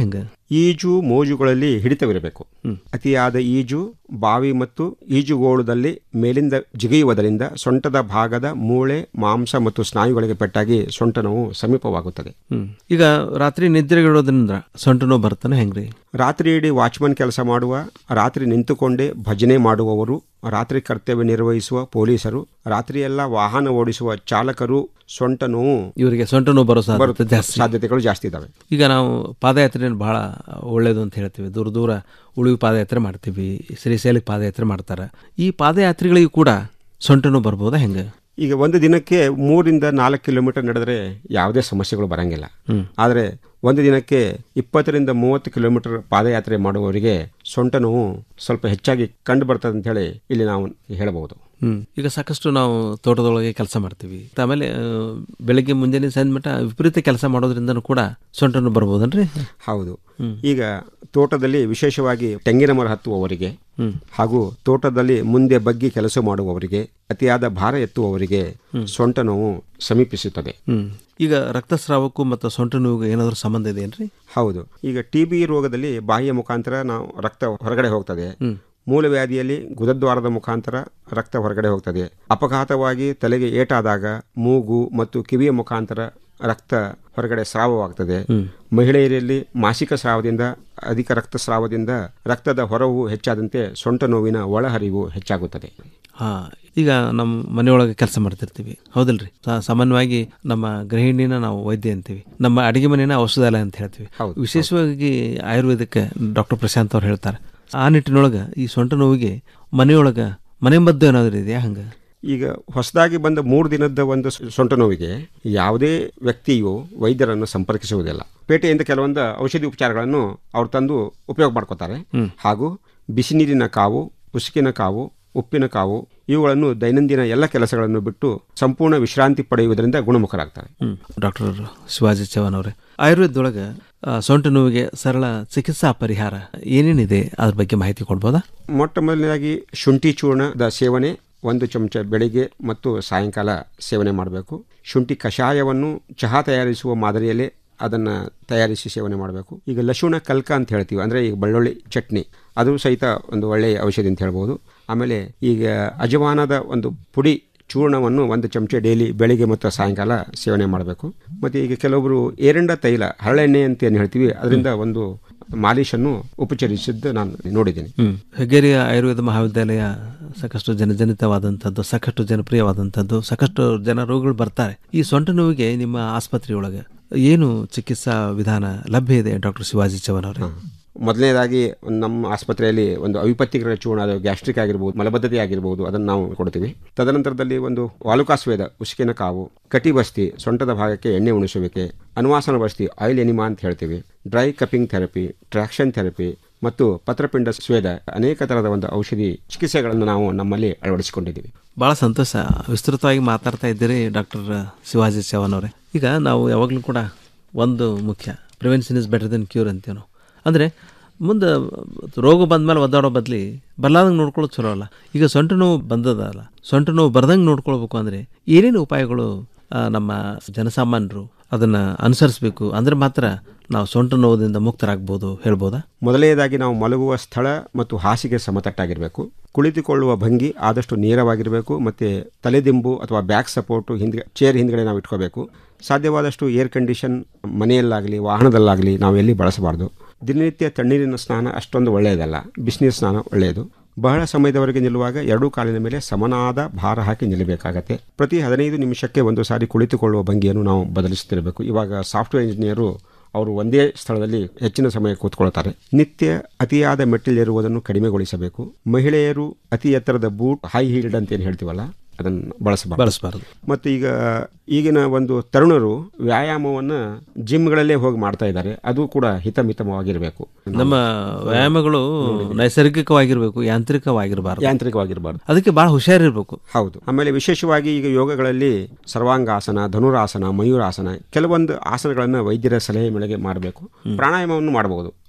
ಈಜು ಮೋಜುಗಳಲ್ಲಿ ಹಿಡಿತವಿರಬೇಕು ಅತಿಯಾದ ಈಜು ಬಾವಿ ಮತ್ತು ಈಜುಗೋಳದಲ್ಲಿ ಮೇಲಿಂದ ಜಿಗಿಯುವುದರಿಂದ ಸೊಂಟದ ಭಾಗದ ಮೂಳೆ ಮಾಂಸ ಮತ್ತು ಸ್ನಾಯುಗಳಿಗೆ ಪೆಟ್ಟಾಗಿ ಸೊಂಟ ನೋವು ಸಮೀಪವಾಗುತ್ತದೆ ಹ್ಮ್ ಈಗ ರಾತ್ರಿ ನಿದ್ರೆಗಿಡೋದ್ರಿಂದ ಸೊಂಟ ನೋವು ಬರ್ತಾನೆ ಹೆಂಗ್ರಿ ರಾತ್ರಿ ಇಡೀ ವಾಚ್ಮನ್ ಕೆಲಸ ಮಾಡುವ ರಾತ್ರಿ ನಿಂತುಕೊಂಡೇ ಭಜನೆ ಮಾಡುವವರು ರಾತ್ರಿ ಕರ್ತವ್ಯ ನಿರ್ವಹಿಸುವ ಪೊಲೀಸರು ರಾತ್ರಿಯೆಲ್ಲ ವಾಹನ ಓಡಿಸುವ ಚಾಲಕರು ಸೊಂಟ ನೋವು ಇವರಿಗೆ ಸೊಂಟ ನೋವು ಬರೋ ಸಾಧ್ಯತೆ ಬರುತ್ತೆ. ಜಾಸ್ತಿ ಸಾಧ್ಯತೆಗಳು ಜಾಸ್ತಿ ಇದಾವೆ ಈಗ ನಾವು ಪಾದಯಾತ್ರೆಯನ್ನು ಬಹಳ ಒಳ್ಳೇದು ಅಂತ ಹೇಳ್ತೀವಿ ದೂರ ದೂರ ಉಳಿವು ಪಾದಯಾತ್ರೆ ಮಾಡ್ತೀವಿ ಶ್ರೀಶೈಲಕ್ಕೆ ಪಾದಯಾತ್ರೆ ಮಾಡ್ತಾರೆ ಈ ಪಾದಯಾತ್ರಿಗಳಿಗೂ ಕೂಡ ಸೊಂಟ ನೋವು ಬರ್ಬೋದಾ ಹೆಂಗೆ ಈಗ ಒಂದು ದಿನಕ್ಕೆ ಮೂರಿಂದ ನಾಲ್ಕು ಕಿಲೋಮೀಟರ್ ನಡೆದ್ರೆ ಯಾವುದೇ ಸಮಸ್ಯೆಗಳು ಬರಂಗಿಲ್ಲ ಹ್ಮ್. ಆದರೆ ಒಂದು ದಿನಕ್ಕೆ ಇಪ್ಪತ್ತರಿಂದ ಮೂವತ್ತು ಕಿಲೋಮೀಟರ್ ಪಾದಯಾತ್ರೆ ಮಾಡುವವರಿಗೆ ಸೊಂಟ ನೋವು ಸ್ವಲ್ಪ ಹೆಚ್ಚಾಗಿ ಕಂಡು ಬರ್ತದೆ ಅಂತ ಹೇಳಿ ಇಲ್ಲಿ ನಾವು ಹೇಳಬಹುದು ಹ್ಮ್ ಈಗ ಸಾಕಷ್ಟು ನಾವು ತೋಟದೊಳಗೆ ಕೆಲಸ ಮಾಡ್ತೀವಿ ಆಮೇಲೆ ಆ, ಬೆಳಗ್ಗೆ ಮುಂಜಾನೆ ಸಂಜೆ ಮಟ್ಟ ವಿಪರೀತ ಕೆಲಸ ಮಾಡೋದ್ರಿಂದನೂ ಕೂಡ ಸೊಂಟ ನೋವು ಬರ್ಬೋದನ್ರಿ ಹೌದು ಈಗ ತೋಟದಲ್ಲಿ ವಿಶೇಷವಾಗಿ ತೆಂಗಿನ ಮರ ಹತ್ತುವವರಿಗೆ ಹ್ಮ್. ಹಾಗೂ ತೋಟದಲ್ಲಿ ಮುಂದೆ ಬಗ್ಗಿ ಕೆಲಸ ಮಾಡುವವರಿಗೆ ಅತಿಯಾದ ಭಾರ ಎತ್ತುವವರಿಗೆ ಸೊಂಟ ನೋವು ಸಮೀಪಿಸುತ್ತದೆ ಹ್ಮ್ ಈಗ ರಕ್ತಸ್ರಾವಕ್ಕೂ ಮತ್ತು ಸೊಂಟ ನೋವಿಗೂ ಏನಾದರೂ ಸಂಬಂಧ ಇದೆಯೇನ್ರಿ ಹೌದು ಈಗ ಟಿ ಬಿ ರೋಗದಲ್ಲಿ ಬಾಯಿಯ ಮುಖಾಂತರ ನಾವು ರಕ್ತ ಹೊರಗಡೆ ಹೋಗ್ತದೆ ಮೂಲವ್ಯಾಧಿಯಲ್ಲಿ ಗುದದ್ವಾರದ ಮುಖಾಂತರ ರಕ್ತ ಹೊರಗಡೆ ಹೋಗ್ತದೆ ಅಪಘಾತವಾಗಿ ತಲೆಗೆ ಏಟಾದಾಗ ಮೂಗು ಮತ್ತು ಕಿವಿಯ ಮುಖಾಂತರ ರಕ್ತ ಹೊರಗಡೆ ಸ್ರಾವವಾಗ್ತದೆ ಮಹಿಳೆಯರಲ್ಲಿ ಮಾಸಿಕ ಸ್ರಾವದಿಂದ ಅಧಿಕ ರಕ್ತಸ್ರಾವದಿಂದ ರಕ್ತದ ಹೊರವು ಹೆಚ್ಚಾದಂತೆ ಸೊಂಟ ನೋವಿನ ಒಳಹರಿವು ಹೆಚ್ಚಾಗುತ್ತದೆ ಹಾ ಈಗ ನಮ್ಮ ಮನೆಯೊಳಗೆ ಕೆಲಸ ಮಾಡ್ತಿರ್ತೀವಿ ಹೌದಲ್ರಿ ಸಾ- ಸಾಮಾನ್ಯವಾಗಿ ನಮ್ಮ ಗೃಹಿಣಿನ ನಾವು ವೈದ್ಯ ಅಂತೀವಿ ನಮ್ಮ ಅಡಿಗೆ ಮನೆನ ಔಷಧಾಲಯ ಅಂತ ಹೇಳ್ತೀವಿ ವಿಶೇಷವಾಗಿ ಆಯುರ್ವೇದಕ್ಕೆ ಡಾಕ್ಟರ್ ಪ್ರಶಾಂತ್ ಅವ್ರು ಹೇಳ್ತಾರೆ ಆ ನಿಟ್ಟಿನೊಳಗೆ ಈ ಸೊಂಟ ನೋವಿಗೆ ಮನೆಯೊಳಗೆ ಮನೆ ಮದ್ದು ಏನಾದರೂ ಇದೆಯಾ ಹಂಗೆ ಈಗ ಹೊಸದಾಗಿ ಬಂದ ಮೂರು ದಿನದ ಒಂದು ಸ- ಸೊಂಟ ನೋವಿಗೆ ಯಾವುದೇ ವ್ಯಕ್ತಿಯು ವೈದ್ಯರನ್ನು ಸಂಪರ್ಕಿಸುವುದಿಲ್ಲ ಪೇಟೆಯಿಂದ ಕೆಲವೊಂದು ಔಷಧಿ ಉಪಚಾರಗಳನ್ನು ಅವ್ರು ತಂದು ಉಪಯೋಗ ಮಾಡ್ಕೋತಾರೆ ಹಾಗೂ ಬಿಸಿ ನೀರಿನ ಕಾವು ಉಸುಕಿನ ಕಾವು ಉಪ್ಪಿನ ಕಾವು ಇವುಗಳನ್ನು ದೈನಂದಿನ ಎಲ್ಲ ಕೆಲಸಗಳನ್ನು ಬಿಟ್ಟು ಸಂಪೂರ್ಣ ವಿಶ್ರಾಂತಿ ಪಡೆಯುವುದರಿಂದ ಗುಣಮುಖರಾಗ್ತಾರೆ ಹ್ಮ್ ಡಾಕ್ಟರ್ ಶಿವಾಜಿ ಚೌಹಾಣ್ ಅವರೇ ಆಯುರ್ವೇದದೊಳಗೆ ಆ, ಸೊಂಟ ನೋವಿಗೆ ಸರಳ ಚಿಕಿತ್ಸಾ ಪರಿಹಾರ ಏನೇನಿದೆ ಅದ್ರ ಬಗ್ಗೆ ಮಾಹಿತಿ ಕೊಡ್ಬೋದಾ ಮೊಟ್ಟ ಮೊದಲನೇದಾಗಿ ಶುಂಠಿ ಚೂರ್ಣದ ಸೇವನೆ ಒಂದು ಚಮಚ ಬೆಳಿಗ್ಗೆ ಮತ್ತು ಸಾಯಂಕಾಲ ಸೇವನೆ ಮಾಡಬೇಕು ಶುಂಠಿ ಕಷಾಯವನ್ನು ಚಹಾ ತಯಾರಿಸುವ ಮಾದರಿಯಲ್ಲೇ ಅದನ್ನು ತಯಾರಿಸಿ ಸೇವನೆ ಮಾಡಬೇಕು ಈಗ ಲಶುಣ ಕಲ್ಕ ಅಂತ ಹೇಳ್ತೀವಿ ಅಂದರೆ ಈಗ ಬೆಳ್ಳುಳ್ಳಿ ಚಟ್ನಿ ಅದು ಸಹಿತ ಒಂದು ಒಳ್ಳೆಯ ಔಷಧಿ ಅಂತ ಹೇಳ್ಬೋದು ಆಮೇಲೆ ಈಗ ಅಜವಾನದ ಒಂದು ಪುಡಿ ಚೂರ್ಣವನ್ನು ಒಂದು ಚಮಚ ಡೈಲಿ ಬೆಳಿಗ್ಗೆ ಮತ್ತು ಸಾಯಂಕಾಲ ಸೇವನೆ ಮಾಡಬೇಕು ಮತ್ತು ಈಗ ಕೆಲವೊಬ್ಬರು ಏರಂಡ ತೈಲ ಹರಳೆಣ್ಣೆ ಅಂತ ಏನು ಹೇಳ್ತೀವಿ ಅದರಿಂದ ಒಂದು ಮಾಲೀಶನ್ನು ಉಪಚರಿಸಿದ್ದು ನಾನು ನೋಡಿದ್ದೀನಿ ಹ್ಮ್ ಹೆಗ್ಗೇರಿಯ ಆಯುರ್ವೇದ ಮಹಾವಿದ್ಯಾಲಯ ಸಾಕಷ್ಟು ಜನಜನಿತವಾದಂಥದ್ದು ಸಾಕಷ್ಟು ಜನಪ್ರಿಯವಾದಂಥದ್ದು ಸಾಕಷ್ಟು ಜನ ರೋಗಿಗಳು ಬರ್ತಾರೆ ಈ ಸೊಂಟ ನೋವಿಗೆ ನಿಮ್ಮ ಆಸ್ಪತ್ರೆಯೊಳಗೆ ಏನು ಚಿಕಿತ್ಸಾ ವಿಧಾನ ಲಭ್ಯ ಇದೆ ಡಾಕ್ಟರ್ ಶಿವಾಜಿ ಚವನ್ ಅವರೇ ಮೊದಲನೇದಾಗಿ ನಮ್ಮ ಆಸ್ಪತ್ರೆಯಲ್ಲಿ ಒಂದು ಅವಿಪತ್ತಿಕರ ಚೂರ್ಣ ಅದು ಗ್ಯಾಸ್ಟ್ರಿಕ್ ಆಗಿರ್ಬೋದು ಮಲಬದ್ಧತೆ ಆಗಿರ್ಬೋದು ಅದನ್ನು ನಾವು ಕೊಡ್ತೀವಿ ತದನಂತರದಲ್ಲಿ ಒಂದು ವಾಲುಕಾಸ್ವೇದ ಉಸುಕಿನ ಕಾವು ಕಟಿಬಸ್ತಿ ಸೊಂಟದ ಭಾಗಕ್ಕೆ ಎಣ್ಣೆ ಉಣಿಸುವಿಕೆ ಅನುವಾಸನ ಬಸ್ತಿ ಆಯಿಲ್ ಎನಿಮಾ ಅಂತ ಹೇಳ್ತೀವಿ dry cupping therapy traction therapy ಮತ್ತು ಪತ್ರಪಿಂಡ ಸ್ವೇದ ಅನೇಕ ಥರದ ಒಂದು ಔಷಧಿ ಚಿಕಿತ್ಸೆಗಳನ್ನು ನಾವು ನಮ್ಮಲ್ಲಿ ಅಳವಡಿಸಿಕೊಂಡಿದ್ದೀವಿ ಭಾಳ ಸಂತೋಷ ವಿಸ್ತೃತವಾಗಿ ಮಾತಾಡ್ತಾ ಇದ್ದೀರಿ ಡಾಕ್ಟರ್ ಶಿವಾಜಿ ಚವನ್ ಅವರೇ ಈಗ ನಾವು ಯಾವಾಗಲೂ ಕೂಡ ಒಂದು ಮುಖ್ಯ prevention is better then cure ಅಂತೀವಿ ನಾವು ಅಂದರೆ ಮುಂದೆ ರೋಗ ಬಂದ್ಮೇಲೆ ಒದ್ದಾಡೋ ಬದಲಿ ಬರ್ಲಾದಂಗೆ ನೋಡ್ಕೊಳ್ಳೋದು ಚಲೋ ಅಲ್ಲ ಈಗ ಸೊಂಟ ನೋವು ಬಂದದಲ್ಲ ಸೊಂಟ ನೋವು ಬರ್ದಂಗೆ ನೋಡ್ಕೊಳ್ಬೇಕು ಅಂದರೆ ಏನೇನು ಉಪಾಯಗಳು ಆ, ನಮ್ಮ ಜನಸಾಮಾನ್ಯರು ಅದನ್ನು ಅನುಸರಿಸಬೇಕು ಅಂದರೆ ಮಾತ್ರ ನಾವು ಸೊಂಟ ನೋವುದಿಂದ ಮುಕ್ತರಾಗ್ಬೋದು ಹೇಳ್ಬೋದಾ ಮೊದಲನೇದಾಗಿ ನಾವು ಮಲಗುವ ಸ್ಥಳ ಮತ್ತು ಹಾಸಿಗೆ ಸಮತಟ್ಟಾಗಿರಬೇಕು ಕುಳಿತುಕೊಳ್ಳುವ ಭಂಗಿ ಆದಷ್ಟು ನೇರವಾಗಿರಬೇಕು ಮತ್ತು ತಲೆದಿಂಬು ಅಥವಾ ಬ್ಯಾಕ್ ಸಪೋರ್ಟು ಹಿಂದೆ ಚೇರ್ ಹಿಂದ್ಗಡೆ ನಾವು ಇಟ್ಕೋಬೇಕು ಸಾಧ್ಯವಾದಷ್ಟು ಏರ್ ಕಂಡೀಷನ್ ಮನೆಯಲ್ಲಾಗಲಿ ವಾಹನದಲ್ಲಾಗಲಿ ನಾವು ಎಲ್ಲಿ ಬಳಸಬಾರ್ದು ದಿನನಿತ್ಯ ತಣ್ಣೀರಿನ ಸ್ನಾನ ಅಷ್ಟೊಂದು ಒಳ್ಳೆಯದಲ್ಲ ಬಿಸಿನೀರು ಸ್ನಾನ ಒಳ್ಳೆಯದು ಬಹಳ ಸಮಯದವರೆಗೆ ನಿಲ್ಲುವಾಗ ಎರಡೂ ಕಾಲಿನ ಮೇಲೆ ಸಮನಾದ ಭಾರ ಹಾಕಿ ನಿಲ್ಲಬೇಕಾಗತ್ತೆ ಪ್ರತಿ ಹದಿನೈದು ನಿಮಿಷಕ್ಕೆ ಒಂದು ಸಾರಿ ಕುಳಿತುಕೊಳ್ಳುವ ಭಂಗಿಯನ್ನು ನಾವು ಬದಲಿಸುತ್ತಿರಬೇಕು ಇವಾಗ ಸಾಫ್ಟ್ವೇರ್ ಇಂಜಿನಿಯರು ಅವರು ಒಂದೇ ಸ್ಥಳದಲ್ಲಿ ಹೆಚ್ಚಿನ ಸಮಯ ಕೂತ್ಕೊಳ್ತಾರೆ ನಿತ್ಯ ಅತಿಯಾದ ಮೆಟ್ಟಿಲೇರುವುದನ್ನು ಕಡಿಮೆಗೊಳಿಸಬೇಕು ಮಹಿಳೆಯರು ಅತಿ ಎತ್ತರದ ಬೂಟ್ ಹೈ ಹೀಲ್ಡ್ ಅಂತ ಏನು ಹೇಳ್ತೀವಲ್ಲ ಅದನ್ನು ಬಳಸಬಾರದು ಬಳಸಬಾರದು ಮತ್ತು ಈಗ ಈಗಿನ ಒಂದು ತರುಣರು ವ್ಯಾಯಾಮವನ್ನು ಜಿಮ್ಗಳಲ್ಲೇ ಹೋಗಿ ಮಾಡ್ತಾ ಇದ್ದಾರೆ ಅದು ಕೂಡ ಹಿತಮಿತವಾಗಿರಬೇಕು ನಮ್ಮ ವ್ಯಾಯಾಮಗಳು ನೈಸರ್ಗಿಕವಾಗಿರಬೇಕು ಯಾಂತ್ರಿಕವಾಗಿರಬಾರ್ದು ಯಾಂತ್ರಿಕವಾಗಿರಬಾರ್ದು ಅದಕ್ಕೆ ಭಾಳ ಹುಷಾರಿರ್ಬೇಕು ಹೌದು ಆಮೇಲೆ ವಿಶೇಷವಾಗಿ ಈಗ ಯೋಗಗಳಲ್ಲಿ ಸರ್ವಾಂಗಾಸನ ಧನುರಾಸನ ಮಯೂರಾಸನ ಕೆಲವೊಂದು ಆಸನಗಳನ್ನು ವೈದ್ಯರ ಸಲಹೆ ಮೇಳೆಗೆ ಮಾಡಬೇಕು ಪ್ರಾಣಾಯಾಮವನ್ನು ಮಾಡಬಹುದು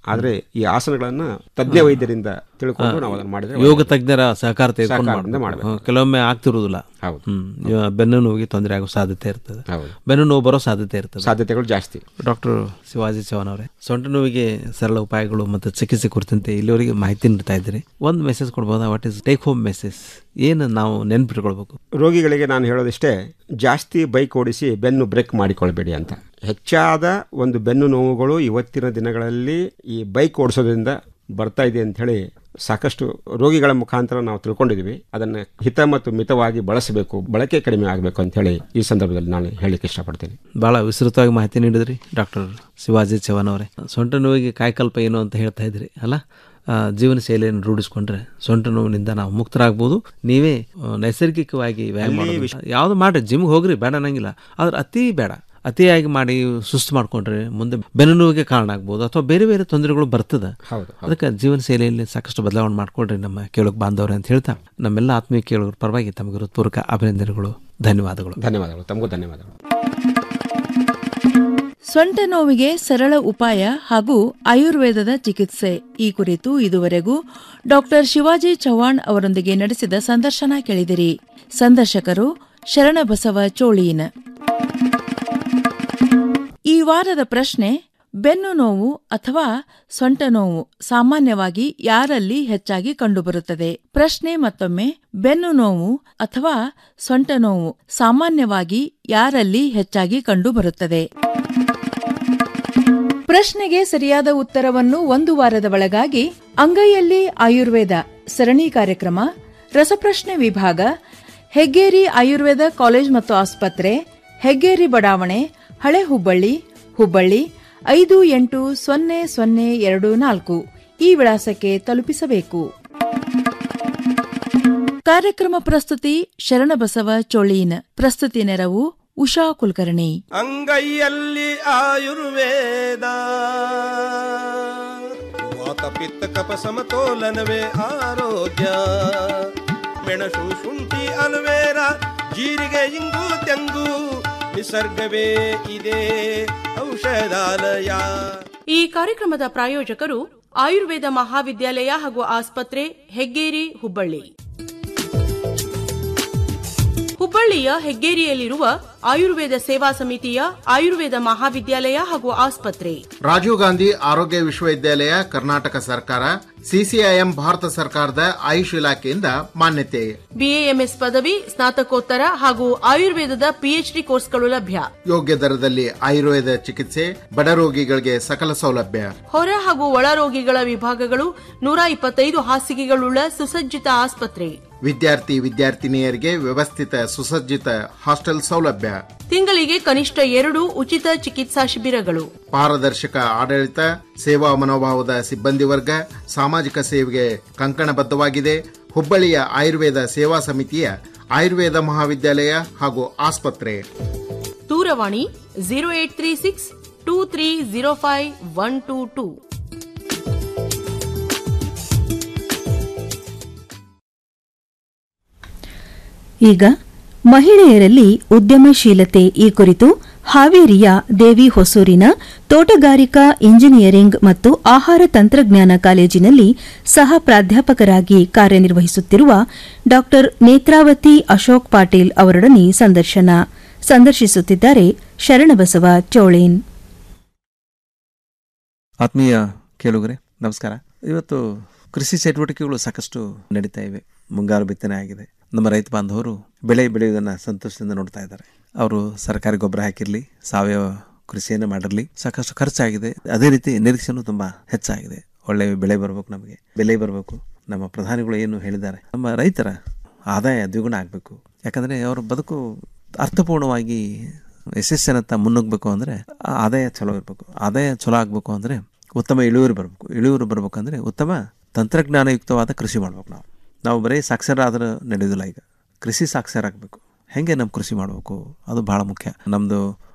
ಆದರೆ ಈ ಆಸನಗಳನ್ನ ತಜ್ಞ ವೈದ್ಯರಿಂದ ತಿಳ್ಕೊಂಡು ನಾವು ಅದನ್ನು ಮಾಡಿದ್ರೆ ಯೋಗ ತಜ್ಞರ ಸಹಕಾರ ತೆಗೆದುಕೊಂಡು ಸಹಕಾರದಿಂದ ಮಾಡ್ಬೇಕು. ಮಾಡ್ಬೇಕು. ಹ್ಮ್, ಕೆಲವೊಮ್ಮೆ ಆಗ್ತಿರುವುದಿಲ್ಲ ಹೌದು. ಹ್ಮ್. ಇವ- ಬೆನ್ನು ನೋವಿಗೆ ತೊಂದರೆ ಆಗೋ ಸಾಧ್ಯತೆ ಇರ್ತದೆ ಹೌದು. ಬೆನ್ನು ನೋವು ಬರೋ ಸಾಧ್ಯತೆ ಇರ್ತದೆ ಸಾಧ್ಯತೆಗಳು ಜಾಸ್ತಿ ಡಾಕ್ಟರ್ ಶಿವಾಜಿ ಚೌಹಾಣ್ ಅವರೇ ಸೊಂಟ ನೋವಿಗೆ ಸರಳ ಉಪಾಯಗಳು ಮತ್ತು ಚಿಕಿತ್ಸೆ ಕುರಿತಂತೆ ಇಲ್ಲಿವರೆಗೆ ಮಾಹಿತಿ ನೀಡ್ತಾ ಇದ್ದೀರಿ ಒಂದು ಮೆಸೇಜ್ ಕೊಡ್ಬೋದಾ what is take home message ಏನು ನಾವು ನೆನ್ಪಿಟ್ಕೊಳ್ಬೇಕು ರೋಗಿಗಳಿಗೆ ನಾನು ಹೇಳೋದಿಷ್ಟೇ ಜಾಸ್ತಿ ಬೈಕ್ ಓಡಿಸಿ ಬೆನ್ನು ಬ್ರೇಕ್ ಮಾಡಿಕೊಳ್ಬೇಡಿ ಅಂತ ಹೆಚ್ಚಾದ ಒಂದು ಬೆನ್ನು ನೋವುಗಳು ಇವತ್ತಿನ ದಿನಗಳಲ್ಲಿ ಈ ಬೈಕ್ ಓಡಿಸೋದ್ರಿಂದ ಬರ್ತಾ ಇದೆ ಅಂತ ಹೇಳಿ ಸಾಕಷ್ಟು ರೋಗಿಗಳ ಮುಖಾಂತರ ನಾವು ತಿಳ್ಕೊಂಡಿದ್ದೀವಿ ಅದನ್ನು ಹಿತ ಮತ್ತು ಮಿತವಾಗಿ ಬಳಸಬೇಕು ಬಳಕೆ ಕಡಿಮೆ ಆಗಬೇಕು ಅಂತ ಹೇಳಿ ಈ ಸಂದರ್ಭದಲ್ಲಿ ನಾನು ಹೇಳಲಿಕ್ಕೆ ಇಷ್ಟಪಡ್ತೀನಿ ಭಾಳ ವಿಸ್ತೃತವಾಗಿ ಮಾಹಿತಿ ನೀಡಿದ್ರಿ ಡಾಕ್ಟರ್ ಶಿವಾಜಿ ಚೌಹಾಣ್ ಅವರೇ ಸೊಂಟ ನೋವಿಗೆ ಕಾಯಕಲ್ಪ ಏನು ಅಂತ ಹೇಳ್ತಾ ಇದ್ರಿ ಅಲ್ಲ ಆ, ಜೀವನ ಶೈಲಿಯನ್ನು ರೂಢಿಸ್ಕೊಂಡ್ರೆ ಸೊಂಟ ನೋವಿನಿಂದ ನಾವು ಮುಕ್ತರಾಗ್ಬೋದು ನೀವೇ ಆ, ನೈಸರ್ಗಿಕವಾಗಿ ವ್ಯಾಯಾಮ ಅಲ್ಲಿ ಮಾಡೋದು. ಯಾವ್ದು ಮಾಡ್ರಿ ಜಿಮ್ಗೆ ಹೋಗ್ರಿ ಬೇಡ ಅನ್ನಂಗಿಲ್ಲ ಆದ್ರೆ ಅತಿ ಬೇಡ ಅತಿಯಾಗಿ ಮಾಡಿ ಸುಸ್ತು ಮಾಡ್ಕೊಂಡ್ರೆ ಮುಂದೆ ಬೆನ್ನು ನೋವಿಗೆ ಕಾರಣ ಆಗ್ಬೋದು ಅಥವಾ ಬೇರೆ ಬೇರೆ ತೊಂದರೆಗಳು ಬರ್ತದೆ ಹೌದು, ಅದಕ್ಕೆ ಜೀವನ ಶೈಲಿಯಲ್ಲಿ ಸಾಕಷ್ಟು ಬದಲಾವಣೆ ಮಾಡ್ಕೊಳ್ರಿ ನಮ್ಮ ಕೇಳೋಕೆ ಬಾಂಧವ್ರೆ ಅಂತ ಹೇಳ್ತಾ ನಮ್ಮೆಲ್ಲ ಆತ್ಮೀಯ ಕೇಳೋರ ಪರವಾಗಿ ತಮಗೆ ಹೃತ್ಪೂರ್ವಕ ಅಭಿನಂದನೆಗಳು ಧನ್ಯವಾದಗಳು ಧನ್ಯವಾದಗಳು ತಮಗೂ ಧನ್ಯವಾದಗಳು ಸೊಂಟ ನೋವಿಗೆ ಸರಳ ಉಪಾಯ ಹಾಗೂ ಆಯುರ್ವೇದದ ಚಿಕಿತ್ಸೆ ಈ ಕುರಿತು ಇದುವರೆಗೂ ಡಾಕ್ಟರ್ ಶಿವಾಜಿ ಚೌಹಾಣ್ ಅವರೊಂದಿಗೆ ನಡೆಸಿದ ಸಂದರ್ಶನ ಕೇಳಿದಿರಿ ಸಂದರ್ಶಕರು ಶರಣಬಸವ ಚೋಳೀನ್ ಈ ವಾರದ ಪ್ರಶ್ನೆ ಬೆನ್ನು ನೋವು ಅಥವಾ ಸೊಂಟ ನೋವು ಸಾಮಾನ್ಯವಾಗಿ ಯಾರಲ್ಲಿ ಹೆಚ್ಚಾಗಿ ಕಂಡುಬರುತ್ತದೆ ಪ್ರಶ್ನೆ ಮತ್ತೊಮ್ಮೆ ಬೆನ್ನು ನೋವು ಅಥವಾ ಸೊಂಟ ನೋವು ಸಾಮಾನ್ಯವಾಗಿ ಯಾರಲ್ಲಿ ಹೆಚ್ಚಾಗಿ ಕಂಡುಬರುತ್ತದೆ ಪ್ರಶ್ನೆಗೆ ಸರಿಯಾದ ಉತ್ತರವನ್ನು ಒಂದು ವಾರದ ಒಳಗಾಗಿ ಅಂಗೈಯಲ್ಲಿ ಆಯುರ್ವೇದ ಸರಣಿ ಕಾರ್ಯಕ್ರಮ ರಸಪ್ರಶ್ನೆ ವಿಭಾಗ ಹೆಗ್ಗೇರಿ ಆಯುರ್ವೇದ ಕಾಲೇಜ್ ಮತ್ತು ಆಸ್ಪತ್ರೆ ಹೆಗ್ಗೇರಿ ಬಡಾವಣೆ ಹಳೆ ಹುಬ್ಬಳ್ಳಿ ಹುಬ್ಬಳ್ಳಿ ಐದು ಎಂಟು ಸೊನ್ನೆ ಸೊನ್ನೆ ಎರಡು ನಾಲ್ಕು ಈ ವಿಳಾಸಕ್ಕೆ ತಲುಪಿಸಬೇಕು ಕಾರ್ಯಕ್ರಮ ಪ್ರಸ್ತುತಿ ಶರಣಬಸವ ಚೋಳೀನ್ ಪ್ರಸ್ತುತಿ ನೆರವು ಉಷಾ ಕುಲಕರ್ಣಿ ಅಂಗೈಯಲ್ಲಿ ಆಯುರ್ವೇದ ವಾತ ಪಿತ್ತ ಕಪ ಸಮತೋಲನವೇ ಆರೋಗ್ಯ ಮೆಣಸು ಶುಂಠಿ ಅಲುವೇರ ಜೀರಿಗೆ ಇಂಗು ತೆಂಗು ನಿಸರ್ಗವೇ ಇದೆ ಔಷಧಾಲಯ ಈ ಕಾರ್ಯಕ್ರಮದ ಪ್ರಾಯೋಜಕರು ಆಯುರ್ವೇದ ಮಹಾವಿದ್ಯಾಲಯ ಹಾಗೂ ಆಸ್ಪತ್ರೆ ಹೆಗ್ಗೇರಿ ಹುಬ್ಬಳ್ಳಿ ಹುಬ್ಬಳ್ಳಿಯ ಹೆಗ್ಗೇರಿಯಲ್ಲಿರುವ ಆಯುರ್ವೇದ ಸೇವಾ ಸಮಿತಿಯ ಆಯುರ್ವೇದ ಮಹಾವಿದ್ಯಾಲಯ ಹಾಗೂ ಆಸ್ಪತ್ರೆ ರಾಜೀವ್ ಗಾಂಧಿ ಆರೋಗ್ಯ ವಿಶ್ವವಿದ್ಯಾಲಯ ಕರ್ನಾಟಕ ಸರ್ಕಾರ ಸಿಸಿಐಎಂ ಭಾರತ ಸರ್ಕಾರದ ಆಯುಷ್ ಇಲಾಖೆಯಿಂದ ಮಾನ್ಯತೆ ಬಿಎಎಂಎಸ್ ಪದವಿ ಸ್ನಾತಕೋತ್ತರ ಹಾಗೂ ಆಯುರ್ವೇದದ ಪಿಎಚ್ಡಿ ಕೋರ್ಸ್ಗಳು ಲಭ್ಯ ಯೋಗ್ಯ ದರದಲ್ಲಿ ಆಯುರ್ವೇದ ಚಿಕಿತ್ಸೆ ಬಡ ರೋಗಿಗಳಿಗೆ ಸಕಲ ಸೌಲಭ್ಯ ಹೊರ ಹಾಗೂ ಒಳ ರೋಗಿಗಳ ವಿಭಾಗಗಳು ನೂರ ಇಪ್ಪತ್ತೈದು ಹಾಸಿಗೆಗಳುಳ್ಳ ಸುಸಜ್ಜಿತ ಆಸ್ಪತ್ರೆ ವಿದ್ಯಾರ್ಥಿ ವಿದ್ಯಾರ್ಥಿನಿಯರಿಗೆ ವ್ಯವಸ್ಥಿತ ಸುಸಜ್ಜಿತ ಹಾಸ್ಟೆಲ್ ಸೌಲಭ್ಯ ತಿಂಗಳಿಗೆ ಕನಿಷ್ಠ ಎರಡು ಉಚಿತ ಚಿಕಿತ್ಸಾ ಶಿಬಿರಗಳು ಪಾರದರ್ಶಕ ಆಡಳಿತ ಸೇವಾ ಮನೋಭಾವದ ಸಿಬ್ಬಂದಿ ವರ್ಗ ಸಾಮಾಜಿಕ ಸೇವೆಗೆ ಕಂಕಣಬದ್ಧವಾಗಿದೆ ಹುಬ್ಬಳ್ಳಿಯ ಆಯುರ್ವೇದ ಸೇವಾ ಸಮಿತಿಯ ಆಯುರ್ವೇದ ಮಹಾವಿದ್ಯಾಲಯ ಹಾಗೂ ಆಸ್ಪತ್ರೆ ದೂರವಾಣಿ zero eight three six two three zero five one two two ಈಗ ಮಹಿಳೆಯರಲ್ಲಿ ಉದ್ಯಮಶೀಲತೆ ಈ ಕುರಿತು ಹಾವೇರಿಯ ದೇವಿ ಹೊಸೂರಿನ ತೋಟಗಾರಿಕಾ ಇಂಜಿನಿಯರಿಂಗ್ ಮತ್ತು ಆಹಾರ ತಂತ್ರಜ್ಞಾನ ಕಾಲೇಜಿನಲ್ಲಿ ಸಹ ಪ್ರಾಧ್ಯಾಪಕರಾಗಿ ಕಾರ್ಯನಿರ್ವಹಿಸುತ್ತಿರುವ ಡಾ ನೇತ್ರಾವತಿ ಅಶೋಕ್ ಪಾಟೀಲ್ ಅವರೊಡನೆ ಸಂದರ್ಶನ ಸಂದರ್ಶಿಸುತ್ತಿದ್ದಾರೆ ಶರಣಬಸವ ಚೋಳೇನ್ ಆತ್ಮೀಯ ಕೇಳುಗರೆ ನಮಸ್ಕಾರ ಇವತ್ತು ಕೃಷಿ ಚಟುವಟಿಕೆಗಳು ಸಾಕಷ್ಟು ನಡೀತಾ ಇವೆ ಮುಂಗಾರು ಬಿತ್ತನೆ ಆಗಿದೆ ನಮ್ಮ ರೈತ ಬಾಂಧವರು ಬೆಳೆ ಬೆಳೆಯುವುದನ್ನು ಸಂತೋಷದಿಂದ ನೋಡ್ತಾ ಇದ್ದಾರೆ ಅವರು ಸರ್ಕಾರಿ ಗೊಬ್ಬರ ಹಾಕಿರಲಿ ಸಾವಯವ ಕೃಷಿಯನ್ನು ಮಾಡಿರಲಿ ಸಾಕಷ್ಟು ಖರ್ಚಾಗಿದೆ ಅದೇ ರೀತಿ ನಿರೀಕ್ಷೆನೂ ತುಂಬ ಹೆಚ್ಚಾಗಿದೆ ಒಳ್ಳೆಯ ಬೆಳೆ ಬರಬೇಕು ನಮಗೆ ಬೆಲೆ ಬರಬೇಕು ನಮ್ಮ ಪ್ರಧಾನಿಗಳು ಏನು ಹೇಳಿದ್ದಾರೆ ನಮ್ಮ ರೈತರ ಆದಾಯ ದ್ವಿಗುಣ ಆಗಬೇಕು ಯಾಕಂದರೆ ಅವರ ಬದುಕು ಅರ್ಥಪೂರ್ಣವಾಗಿ ಯಶಸ್ಸಿನತ್ತ ಮುನ್ನುಗ್ಗಬೇಕು ಅಂದರೆ ಆದಾಯ ಚಲೋ ಇರಬೇಕು ಆದಾಯ ಚಲೋ ಆಗಬೇಕು ಅಂದರೆ ಉತ್ತಮ ಇಳುವರಿ ಬರಬೇಕು ಇಳುವರಿ ಬರ್ಬೇಕಂದ್ರೆ ಉತ್ತಮ ತಂತ್ರಜ್ಞಾನಯುಕ್ತವಾದ ಕೃಷಿ ಮಾಡ್ಬೇಕು ನಾವು ನಾವು ಬರೀ ಸಾಕ್ಷರ ಆದ್ರೆ ನಡೆಯೋದಿಲ್ಲ ಈಗ ಕೃಷಿ ಸಾಕ್ಷರ ಆಗಬೇಕು ಹೆಂಗೆ ನಮ್ಮ ಕೃಷಿ ಮಾಡಬೇಕು ಅದು ಭಾಳ ಮುಖ್ಯ ನಮ್ಮದು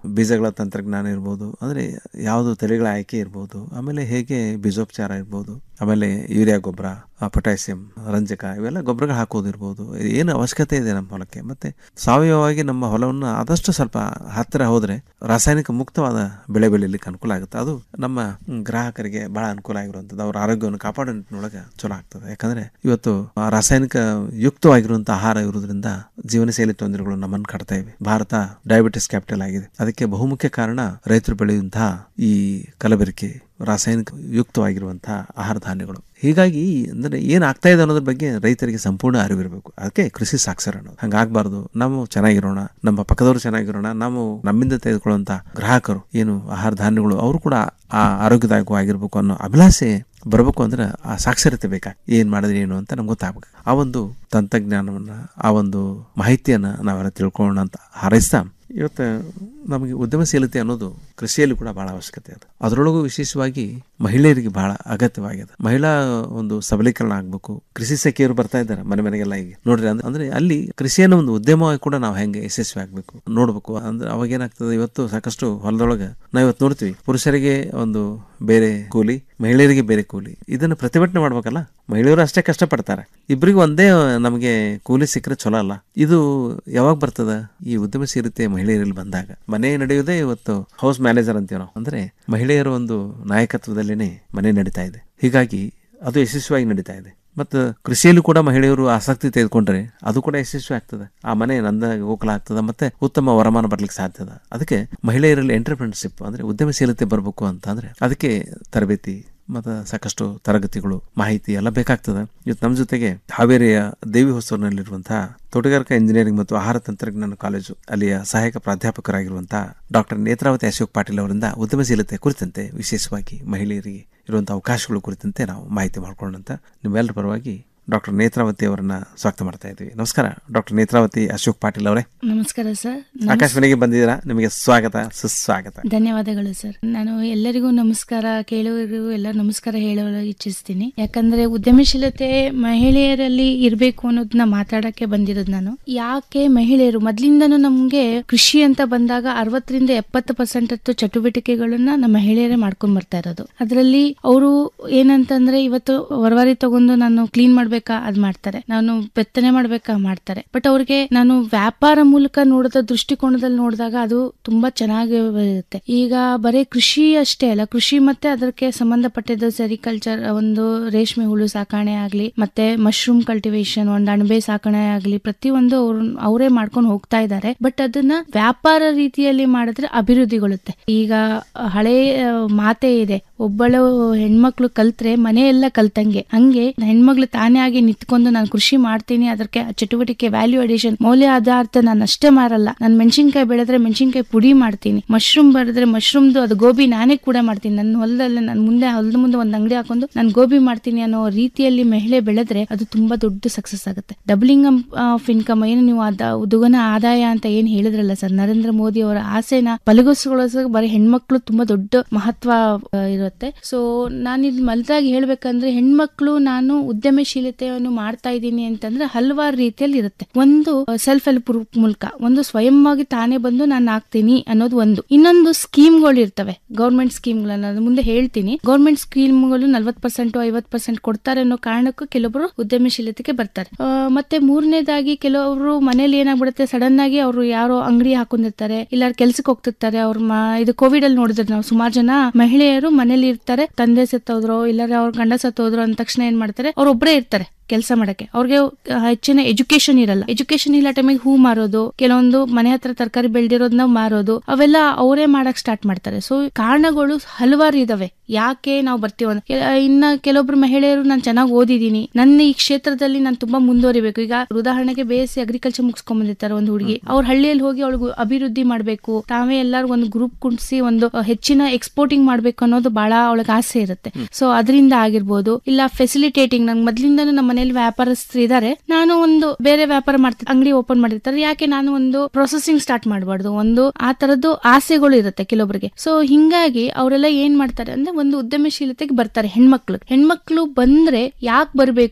ಬೀಜಗಳ ತಂತ್ರಜ್ಞಾನ ಇರ್ಬೋದು ಅಂದರೆ ಯಾವುದು ತಳಿಗಳ ಆಯ್ಕೆ ಇರ್ಬೋದು ಆಮೇಲೆ ಹೇಗೆ ಬೀಜೋಪಚಾರ ಇರ್ಬೋದು ಆಮೇಲೆ ಯೂರಿಯಾ ಗೊಬ್ಬರ ಪೊಟ್ಯಾಸಿಯಂ ರಂಜಕ ಇವೆಲ್ಲ ಗೊಬ್ಬರಗಳು ಹಾಕೋದಿರ್ಬೋದು ಏನು ಅವಶ್ಯಕತೆ ಇದೆ ನಮ್ಮ ಹೊಲಕ್ಕೆ ಮತ್ತೆ ಸಾವಯವವಾಗಿ ನಮ್ಮ ಹೊಲವನ್ನು ಆದಷ್ಟು ಸ್ವಲ್ಪ ಹತ್ತಿರ ಹೋದ್ರೆ ರಾಸಾಯನಿಕ ಮುಕ್ತವಾದ ಬೆಳೆ ಬೆಳೀಲಿಕ್ಕೆ ಅನುಕೂಲ ಆಗುತ್ತೆ ಅದು ನಮ್ಮ ಗ್ರಾಹಕರಿಗೆ ಬಹಳ ಅನುಕೂಲ ಆಗಿರುವಂಥದ್ದು ಅವ್ರ ಆರೋಗ್ಯವನ್ನು ಕಾಪಾಡೋ ನಿಟ್ಟಿನೊಳಗೆ ಚಲೋ ಆಗ್ತದೆ ಯಾಕಂದ್ರೆ ಇವತ್ತು ಆ ರಾಸಾಯನಿಕ ಯುಕ್ತವಾಗಿರುವಂಥ ಆಹಾರ ಇರೋದ್ರಿಂದ ಜೀವನ ಶೈಲಿ ತೊಂದರೆಗಳು ನಮ್ಮನ್ನು ಕಾಡ್ತಾ ಇವೆ ಭಾರತ ಡಯಾಬಿಟಿಸ್ ಕ್ಯಾಪಿಟಲ್ ಆಗಿದೆ ಅದಕ್ಕೆ ಬಹುಮುಖ್ಯ ಕಾರಣ ರೈತರು ಬೆಳೆಯುವಂತಹ ಈ ಕಲಬೆರಕೆ ರಾಸಾಯನಿಕ ಯುಕ್ತವಾಗಿರುವಂತಹ ಆಹಾರ ಧಾನ್ಯಗಳು ಹೀಗಾಗಿ ಅಂದ್ರೆ ಏನ್ ಆಗ್ತಾ ಇದೆ ಅನ್ನೋದ್ರ ಬಗ್ಗೆ ರೈತರಿಗೆ ಸಂಪೂರ್ಣ ಅರಿವಿರಬೇಕು ಅದಕ್ಕೆ ಕೃಷಿ ಸಾಕ್ಷರ ಅನ್ನೋದು ಹಂಗಾಗ್ಬಾರ್ದು ನಾವು ಚೆನ್ನಾಗಿರೋಣ ನಮ್ಮ ಪಕ್ಕದವರು ಚೆನ್ನಾಗಿರೋಣ ನಾವು ನಮ್ಮಿಂದ ತೆಗೆದುಕೊಳ್ಳುವಂತ ಗ್ರಾಹಕರು ಏನು ಆಹಾರ ಧಾನ್ಯಗಳು ಅವರು ಕೂಡ ಆ ಆರೋಗ್ಯದಾಯಕವಾಗಿರ್ಬೇಕು ಅನ್ನೋ ಅಭಿಲಾಷೆ ಬರಬೇಕು ಅಂದ್ರೆ ಆ ಸಾಕ್ಷರತೆ ಬೇಕಾ ಏನ್ ಮಾಡಿದ್ರೆ ಏನು ಅಂತ ನಮ್ಗೆ ಗೊತ್ತಾಗಬೇಕು ಆ ಒಂದು ತಂತ್ರಜ್ಞಾನವನ್ನ ಆ ಒಂದು ಮಾಹಿತಿಯನ್ನ ನಾವೆಲ್ಲ ತಿಳ್ಕೊಳ್ಳೋಣ ಅಂತ ಹಾರೈಸ್ತಾ ಇವತ್ತು ನಮಗೆ ಉದ್ಯಮಶೀಲತೆ ಅನ್ನೋದು ಕೃಷಿಯಲ್ಲಿ ಕೂಡ ಬಹಳ ಅವಶ್ಯಕತೆ ಇದೆ ಅದರೊಳಗೂ ವಿಶೇಷವಾಗಿ ಮಹಿಳೆಯರಿಗೆ ಬಹಳ ಅಗತ್ಯವಾಗಿದೆ ಮಹಿಳಾ ಒಂದು ಸಬಲೀಕರಣ ಆಗಬೇಕು ಕೃಷಿ ಸಖಿಯರು ಬರ್ತಾ ಇದ್ದಾರೆ ಮನೆ ಮನೆಗೆಲ್ಲ ಈಗ ನೋಡ್ರಿ ಅಂದ್ರೆ ಅಂದ್ರೆ ಅಲ್ಲಿ ಕೃಷಿಯನ್ನು ಒಂದು ಉದ್ಯಮವಾಗಿ ಕೂಡ ನಾವು ಹೆಂಗೆ ಯಶಸ್ವಿ ಆಗ್ಬೇಕು ನೋಡ್ಬೇಕು ಅಂದ್ರೆ ಅವಾಗ ಏನಾಗ್ತದೆ ಇವತ್ತು ಸಾಕಷ್ಟು ಹೊಲದೊಳಗೆ ನಾವು ಇವತ್ತು ನೋಡ್ತೀವಿ ಪುರುಷರಿಗೆ ಒಂದು ಬೇರೆ ಕೂಲಿ ಮಹಿಳೆಯರಿಗೆ ಬೇರೆ ಕೂಲಿ ಇದನ್ನು ಪ್ರತಿಭಟನೆ ಮಾಡ್ಬೇಕಲ್ಲ ಮಹಿಳೆಯರು ಅಷ್ಟೇ ಕಷ್ಟಪಡ್ತಾರೆ ಇಬ್ಬರಿಗೂ ಒಂದೇ ನಮಗೆ ಕೂಲಿ ಸಿಕ್ಕರೆ ಚಲೋ ಅಲ್ಲ ಇದು ಯಾವಾಗ ಬರ್ತದ ಈ ಉದ್ಯಮಶೀಲತೆ ಮಹಿಳೆಯರಲ್ಲಿ ಬಂದಾಗ ಮನೆ ನಡೆಯುವುದೇ ಇವತ್ತು ಹೌಸ್ ಮ್ಯಾನೇಜರ್ ಅಂತೀವಿ ನಾವು ಅಂದ್ರೆ ಮಹಿಳೆಯರ ಒಂದು ನಾಯಕತ್ವದಲ್ಲೇನೆ ಮನೆ ನಡೀತಾ ಇದೆ ಹೀಗಾಗಿ ಅದು ಯಶಸ್ವಿಯಾಗಿ ನಡೀತಾ ಇದೆ ಮತ್ತು ಕೃಷಿಯಲ್ಲೂ ಕೂಡ ಮಹಿಳೆಯರು ಆಸಕ್ತಿ ತೆಗೆದುಕೊಂಡ್ರೆ ಅದು ಕೂಡ ಯಶಸ್ವಿ ಆಗ್ತದೆ ಆ ಮನೆ ನಂದ ಗೋಕುಲ ಆಗ್ತದೆ ಮತ್ತೆ ಉತ್ತಮ ವರಮಾನ ಬರ್ಲಿಕ್ಕೆ ಸಾಧ್ಯದ ಅದಕ್ಕೆ ಮಹಿಳೆಯರಲ್ಲಿ ಎಂಟರ್ಪ್ರಿನರ್ಶಿಪ್ ಅಂದ್ರೆ ಉದ್ಯಮಶೀಲತೆ ಬರಬೇಕು ಅಂತ ಅಂದ್ರೆ ಅದಕ್ಕೆ ತರಬೇತಿ ಮತ್ತು ಸಾಕಷ್ಟು ತರಗತಿಗಳು ಮಾಹಿತಿ ಎಲ್ಲ ಬೇಕಾಗ್ತದೆ ಇವತ್ತು ನಮ್ಮ ಜೊತೆಗೆ ಹಾವೇರಿಯ ದೇವಿ ಹೊಸೂರಿನಲ್ಲಿರುವಂತಹ ತೋಟಗಾರಿಕಾ ಇಂಜಿನಿಯರಿಂಗ್ ಮತ್ತು ಆಹಾರ ತಂತ್ರಜ್ಞಾನ ಕಾಲೇಜು ಅಲ್ಲಿಯ ಸಹಾಯಕ ಪ್ರಾಧ್ಯಾಪಕರಾಗಿರುವಂತಹ ಡಾಕ್ಟರ್ ನೇತ್ರಾವತಿ ಅಶೋಕ್ ಪಾಟೀಲ್ ಅವರಿಂದ ಉದ್ಯಮಶೀಲತೆ ಕುರಿತಂತೆ ವಿಶೇಷವಾಗಿ ಮಹಿಳೆಯರಿಗೆ ಇರುವಂತಹ ಅವಕಾಶಗಳು ಕುರಿತಂತೆ ನಾವು ಮಾಹಿತಿ ಮಾಡ್ಕೊಳ್ಳೋಣಂತ ನಿಮ್ಮೆಲ್ಲರ ಪರವಾಗಿ ಡಾಕ್ಟರ್ ನೇತ್ರಾವತಿ ಅವರನ್ನ ಸ್ವಾಗತ ಮಾಡ್ತಾ ಇದ್ವಿ ನಮಸ್ಕಾರ ಡಾಕ್ಟರ್ ನೇತ್ರಾವತಿ ಅಶೋಕ್ ಪಾಟೀಲ್ ಅವರೇ ನಮಸ್ಕಾರ ಸರ್ ಆಕಾಶವಾಣಿಗೆ ಬಂದಿದ್ದೀರಾ ನಿಮಗೆ ಸ್ವಾಗತ ಸುಸ್ವಾಗತ ಧನ್ಯವಾದಗಳು ಸರ್ ನಾನು ಎಲ್ಲರಿಗೂ ನಮಸ್ಕಾರ ಕೇಳುವರಿಗೂ ಎಲ್ಲ ನಮಸ್ಕಾರ ಹೇಳಲು ಇಚ್ಛಿಸ್ತೀನಿ ಯಾಕಂದ್ರೆ ಉದ್ಯಮಶೀಲತೆ ಮಹಿಳೆಯರಲ್ಲಿ ಇರಬೇಕು ಅನ್ನೋದನ್ನ ಮಾತಾಡಕ್ಕೆ ಬಂದಿರೋದು ನಾನು ಯಾಕೆ ಮಹಿಳೆಯರು ಮೊದ್ಲಿಂದನೂ ನಮ್ಗೆ ಕೃಷಿ ಅಂತ ಬಂದಾಗ ಅರವತ್ತರಿಂದ ಎಪ್ಪತ್ತು ಪರ್ಸೆಂಟ್ ಹತ್ತು ಚಟುವಟಿಕೆಗಳನ್ನ ನಮ್ಮ ಮಹಿಳೆಯರೇ ಮಾಡ್ಕೊಂಡ್ ಬರ್ತಾ ಇರೋದು ಅದರಲ್ಲಿ ಅವರು ಏನಂತಂದ್ರೆ ಇವತ್ತು ಹೊರವಾರಿ ತಗೊಂಡು ನಾನು ಕ್ಲೀನ್ ಮಾಡ್ಬೇಕಾ ಅದ್ ಮಾಡ್ತಾರೆ ನಾನು ಬೆತ್ತನೆ ಮಾಡ್ಬೇಕಾ ಮಾಡ್ತಾರೆ ಬಟ್ ಅವ್ರಿಗೆ ನಾನು ವ್ಯಾಪಾರ ಮೂಲಕ ನೋಡಿದ ದೃಷ್ಟಿಕೋನದಲ್ಲಿ ನೋಡಿದಾಗ ಅದು ತುಂಬಾ ಚೆನ್ನಾಗಿ ಇರುತ್ತೆ ಈಗ ಬರೀ ಕೃಷಿ ಅಷ್ಟೇ ಅಲ್ಲ ಕೃಷಿ ಮತ್ತೆ ಅದಕ್ಕೆ ಸಂಬಂಧಪಟ್ಟಿದ್ದು ಸೆರಿಕಲ್ಚರ್ ಒಂದು ರೇಷ್ಮೆ ಹುಳು ಸಾಕಣೆ ಆಗ್ಲಿ ಮತ್ತೆ ಮಶ್ರೂಮ್ ಕಲ್ಟಿವೇಶನ್ ಒಂದು ಅಣಬೆ ಸಾಕಣೆ ಆಗ್ಲಿ ಪ್ರತಿಯೊಂದು ಅವ್ರು ಅವರೇ ಮಾಡ್ಕೊಂಡು ಹೋಗ್ತಾ ಇದ್ದಾರೆ ಬಟ್ ಅದನ್ನ ವ್ಯಾಪಾರ ರೀತಿಯಲ್ಲಿ ಮಾಡಿದ್ರೆ ಅಭಿವೃದ್ಧಿಗೊಳ್ಳುತ್ತೆ ಈಗ ಹಳೆ ಆ, ಮಾತೇ ಇದೆ ಒಬ್ಬಳು ಹೆಣ್ಮಕ್ಳು ಕಲ್ತ್ರೆ ಮನೆಯೆಲ್ಲ ಕಲ್ತಂಗೆ ಹಂಗೆ ಹೆಣ್ಮಕ್ಳು ತಾನೇ ಆಗಿ ನಿಂತ್ಕೊಂಡು ನಾನು ಕೃಷಿ ಮಾಡ್ತೀನಿ ಅದಕ್ಕೆ ಚಟುವಟಿಕೆ ವ್ಯಾಲ್ಯೂ ಅಡಿಷನ್ ಮೌಲ್ಯ ಆಧಾರಿತ ನಾನು ಅಷ್ಟೇ ಮಾರಲ್ಲ ನಾನು ಮೆಣಸಿನ್ಕಾಯಿ ಬೆಳೆದ್ರೆ ಮೆಣಸಿನ್ಕಾಯಿ ಪುಡಿ ಮಾಡ್ತೀನಿ ಮಶ್ರೂಮ್ ಬೆಳೆದ್ರೆ ಮಶ್ರೂಮ್ದು ಅದು ಗೋಬಿ ನಾನೇ ಕೂಡ ಮಾಡ್ತೀನಿ ನನ್ನ ಹೊಲದಲ್ಲಿ ನಾನು ಮುಂದೆ ಹೊಲದ ಮುಂದೆ ಒಂದು ಅಂಗಡಿ ಹಾಕೊಂಡು ನಾನು ಗೋಬಿ ಮಾಡ್ತೀನಿ ಅನ್ನೋ ರೀತಿಯಲ್ಲಿ ಮಹಿಳೆ ಬೆಳೆದ್ರೆ ಅದು ತುಂಬಾ ದೊಡ್ಡ ಸಕ್ಸಸ್ ಆಗುತ್ತೆ ಡಬ್ಲಿಂಗ್ ಆಫ್ ಇನ್ಕಮ್ ಏನು ನೀವು ಅದ ದುಗನ ಆದಾಯ ಅಂತ ಏನ್ ಹೇಳಿದ್ರಲ್ಲ ಸರ್ ನರೇಂದ್ರ ಮೋದಿ ಅವರ ಆಸೆನ ಬಲಗೊಳಿಸೋಕೆ ಬರೀ ಹೆಣ್ಮಕ್ಳು ತುಂಬಾ ದೊಡ್ಡ ಮಹತ್ವ ಆ, ಇರುತ್ತೆ ಸೊ ನಾನು ಇಲ್ಲಿ ಮಲ್ದಾಗಿ ಹೇಳ್ಬೇಕಂದ್ರೆ ಹೆಣ್ಮಕ್ಳು ನಾನು ಉದ್ಯಮಶೀಲತೆಯನ್ನು ಮಾಡ್ತಾ ಇದ್ದೀನಿ ಅಂತಂದ್ರೆ ಹಲವಾರು ರೀತಿಯಲ್ಲಿ ಇರುತ್ತೆ ಒಂದು ಸೆಲ್ಫ್ ಹೆಲ್ಪ್ ಗ್ರೂಪ್ ಮೂಲಕ ಒಂದು ಸ್ವಯಂವಾಗಿ ತಾನೇ ಬಂದು ನಾನು ಆಗ್ತೀನಿ ಅನ್ನೋದು ಒಂದು ಇನ್ನೊಂದು ಸ್ಕೀಮ್ಗಳು ಇರ್ತವೆ ಗೌರ್ಮೆಂಟ್ ಸ್ಕೀಮ್ಗಳನ್ನ ನಾನು ಮುಂದೆ ಹೇಳ್ತೀನಿ ಗೌರ್ಮೆಂಟ್ ಸ್ಕೀಮ್ಗಳು ನಲ್ವತ್ ಪರ್ಸೆಂಟ್ ಐವತ್ ಪರ್ಸೆಂಟ್ ಕೊಡ್ತಾರೆ ಅನ್ನೋ ಕಾರಣಕ್ಕೂ ಕೆಲವೊಬ್ರು ಉದ್ಯಮಶೀಲತೆಗೆ ಬರ್ತಾರೆ ಆ, ಮತ್ತೆ ಮೂರನೇದಾಗಿ ಕೆಲವರು ಮನೇಲಿ ಏನಾಗ್ಬಿಡುತ್ತೆ ಸಡನ್ ಆಗಿ ಅವರು ಯಾರೋ ಅಂಗಡಿ ಹಾಕೊಂಡಿರ್ತಾರೆ ಇಲ್ಲ ಕೆಲ್ಸಕ್ಕೆ ಹೋಗ್ತಿರ್ತಾರೆ ಅವ್ರ ಮ- ಇದು ಕೋವಿಡ್ ಅಲ್ಲಿ ನೋಡಿದ್ರೆ ನಾವು ಸುಮಾರು ಜನ ಮಹಿಳೆಯರು ಮನೇಲಿ ಇರ್ತಾರೆ ತಂದೆ ಸತ್ತೋದ್ರು ಇಲ್ಲಾರ ಅವ್ರ ಗಂಡ ಸತ್ತೋದ್ರು ಅಂದ ತಕ್ಷಣ ಏನ್ ಮಾಡ್ತಾರೆ ಅವ್ರ ಒಬ್ಬರೇ ಇರ್ತಾರೆ ಕೆಲಸ ಮಾಡಕ್ಕೆ ಅವ್ರಿಗೆ ಆ, ಹೆಚ್ಚಿನ ಎಜುಕೇಶನ್ ಇರಲ್ಲ ಎಜುಕೇಶನ್ ಇಲ್ಲ ಟೈಮಿಗೆ ಹೂ ಮಾರೋದು ಕೆಲವೊಂದು ಮನೆ ಹತ್ರ ತರಕಾರಿ ಬೆಳೆದಿರೋದನ್ನ ಮಾರೋದು ಅವೆಲ್ಲ ಅವರೇ ಮಾಡಕ್ ಸ್ಟಾರ್ಟ್ ಮಾಡ್ತಾರೆ ಸೊ ಕಾರಣಗಳು ಹಲವಾರು ಇದಾವೆ ಯಾಕೆ ನಾವು ಬರ್ತೀವಿ ಅಂತ. ಕೆ- ಇನ್ನ ಕೆಲವೊಬ್ರು ಮಹಿಳೆಯರು ನಾನು ಚೆನ್ನಾಗಿ ಓದಿದೀನಿ ನನ್ನ ಈ ಕ್ಷೇತ್ರದಲ್ಲಿ ನಾನು ತುಂಬಾ ಮುಂದುವರಿಬೇಕು ಈಗ ಉದಾಹರಣೆಗೆ ಬೇಸಿ ಅಗ್ರಿಕಲ್ಚರ್ ಮುಗಿಸ್ಕೊಂಡ್ ಬಂದಿರ್ತಾರೆ ಒಂದು ಹುಡುಗಿ ಅವ್ರ ಹಳ್ಳಿಯಲ್ಲಿ ಹೋಗಿ ಅವಳಿಗೆ ಅಭಿವೃದ್ಧಿ ಮಾಡ್ಬೇಕು ತಾವೇ ಎಲ್ಲರೂ ಒಂದು ಗ್ರೂಪ್ ಕುಣಿಸಿ ಒಂದು ಅಹ್, ಹೆಚ್ಚಿನ ಎಕ್ಸ್ಪೋರ್ಟಿಂಗ್ ಮಾಡ್ಬೇಕು ಅನ್ನೋದು ಬಹಳ ಅವಳಿಗೆ ಆಸೆ ಇರುತ್ತೆ ಸೊ ಅದರಿಂದ ಆಗಿರ್ಬೋದು ಇಲ್ಲ ಫೆಸಿಲಿಟೇಟಿಂಗ್ ನಂಗೆ ಮೊದ್ಲಿಂದನೂ ನಮ್ಮ ಮನೇಲಿ ವ್ಯಾಪಾರಸ್ಥರು ಇದ್ದಾರೆ ನಾನು ಒಂದು ಬೇರೆ ವ್ಯಾಪಾರ ಮಾಡ್ತೀನಿ ಅಂಗಡಿ ಓಪನ್ ಮಾಡಿರ್ತಾರೆ ಯಾಕೆ ನಾನು ಒಂದು ಪ್ರೊಸೆಸಿಂಗ್ ಸ್ಟಾರ್ಟ್ ಮಾಡಬಾರ್ದು ಒಂದು ಆ ತರದ್ದು ಆಸೆಗಳು ಇರುತ್ತೆ ಕೆಲವೊಬ್ಬರಿಗೆ ಸೊ ಹಿಂಗಾಗಿ ಅವರೆಲ್ಲ ಏನ್ ಮಾಡ್ತಾರೆ ಅಂದ್ರೆ ಒಂದು ಉದ್ಯಮಶೀಲತೆಗೆ ಬರ್ತಾರೆ ಹೆಣ್ಮಕ್ಳು ಹೆಣ್ಮಕ್ಳು ಬಂದ್ರೆ ಯಾಕೆ ಬರ್ಬೇಕು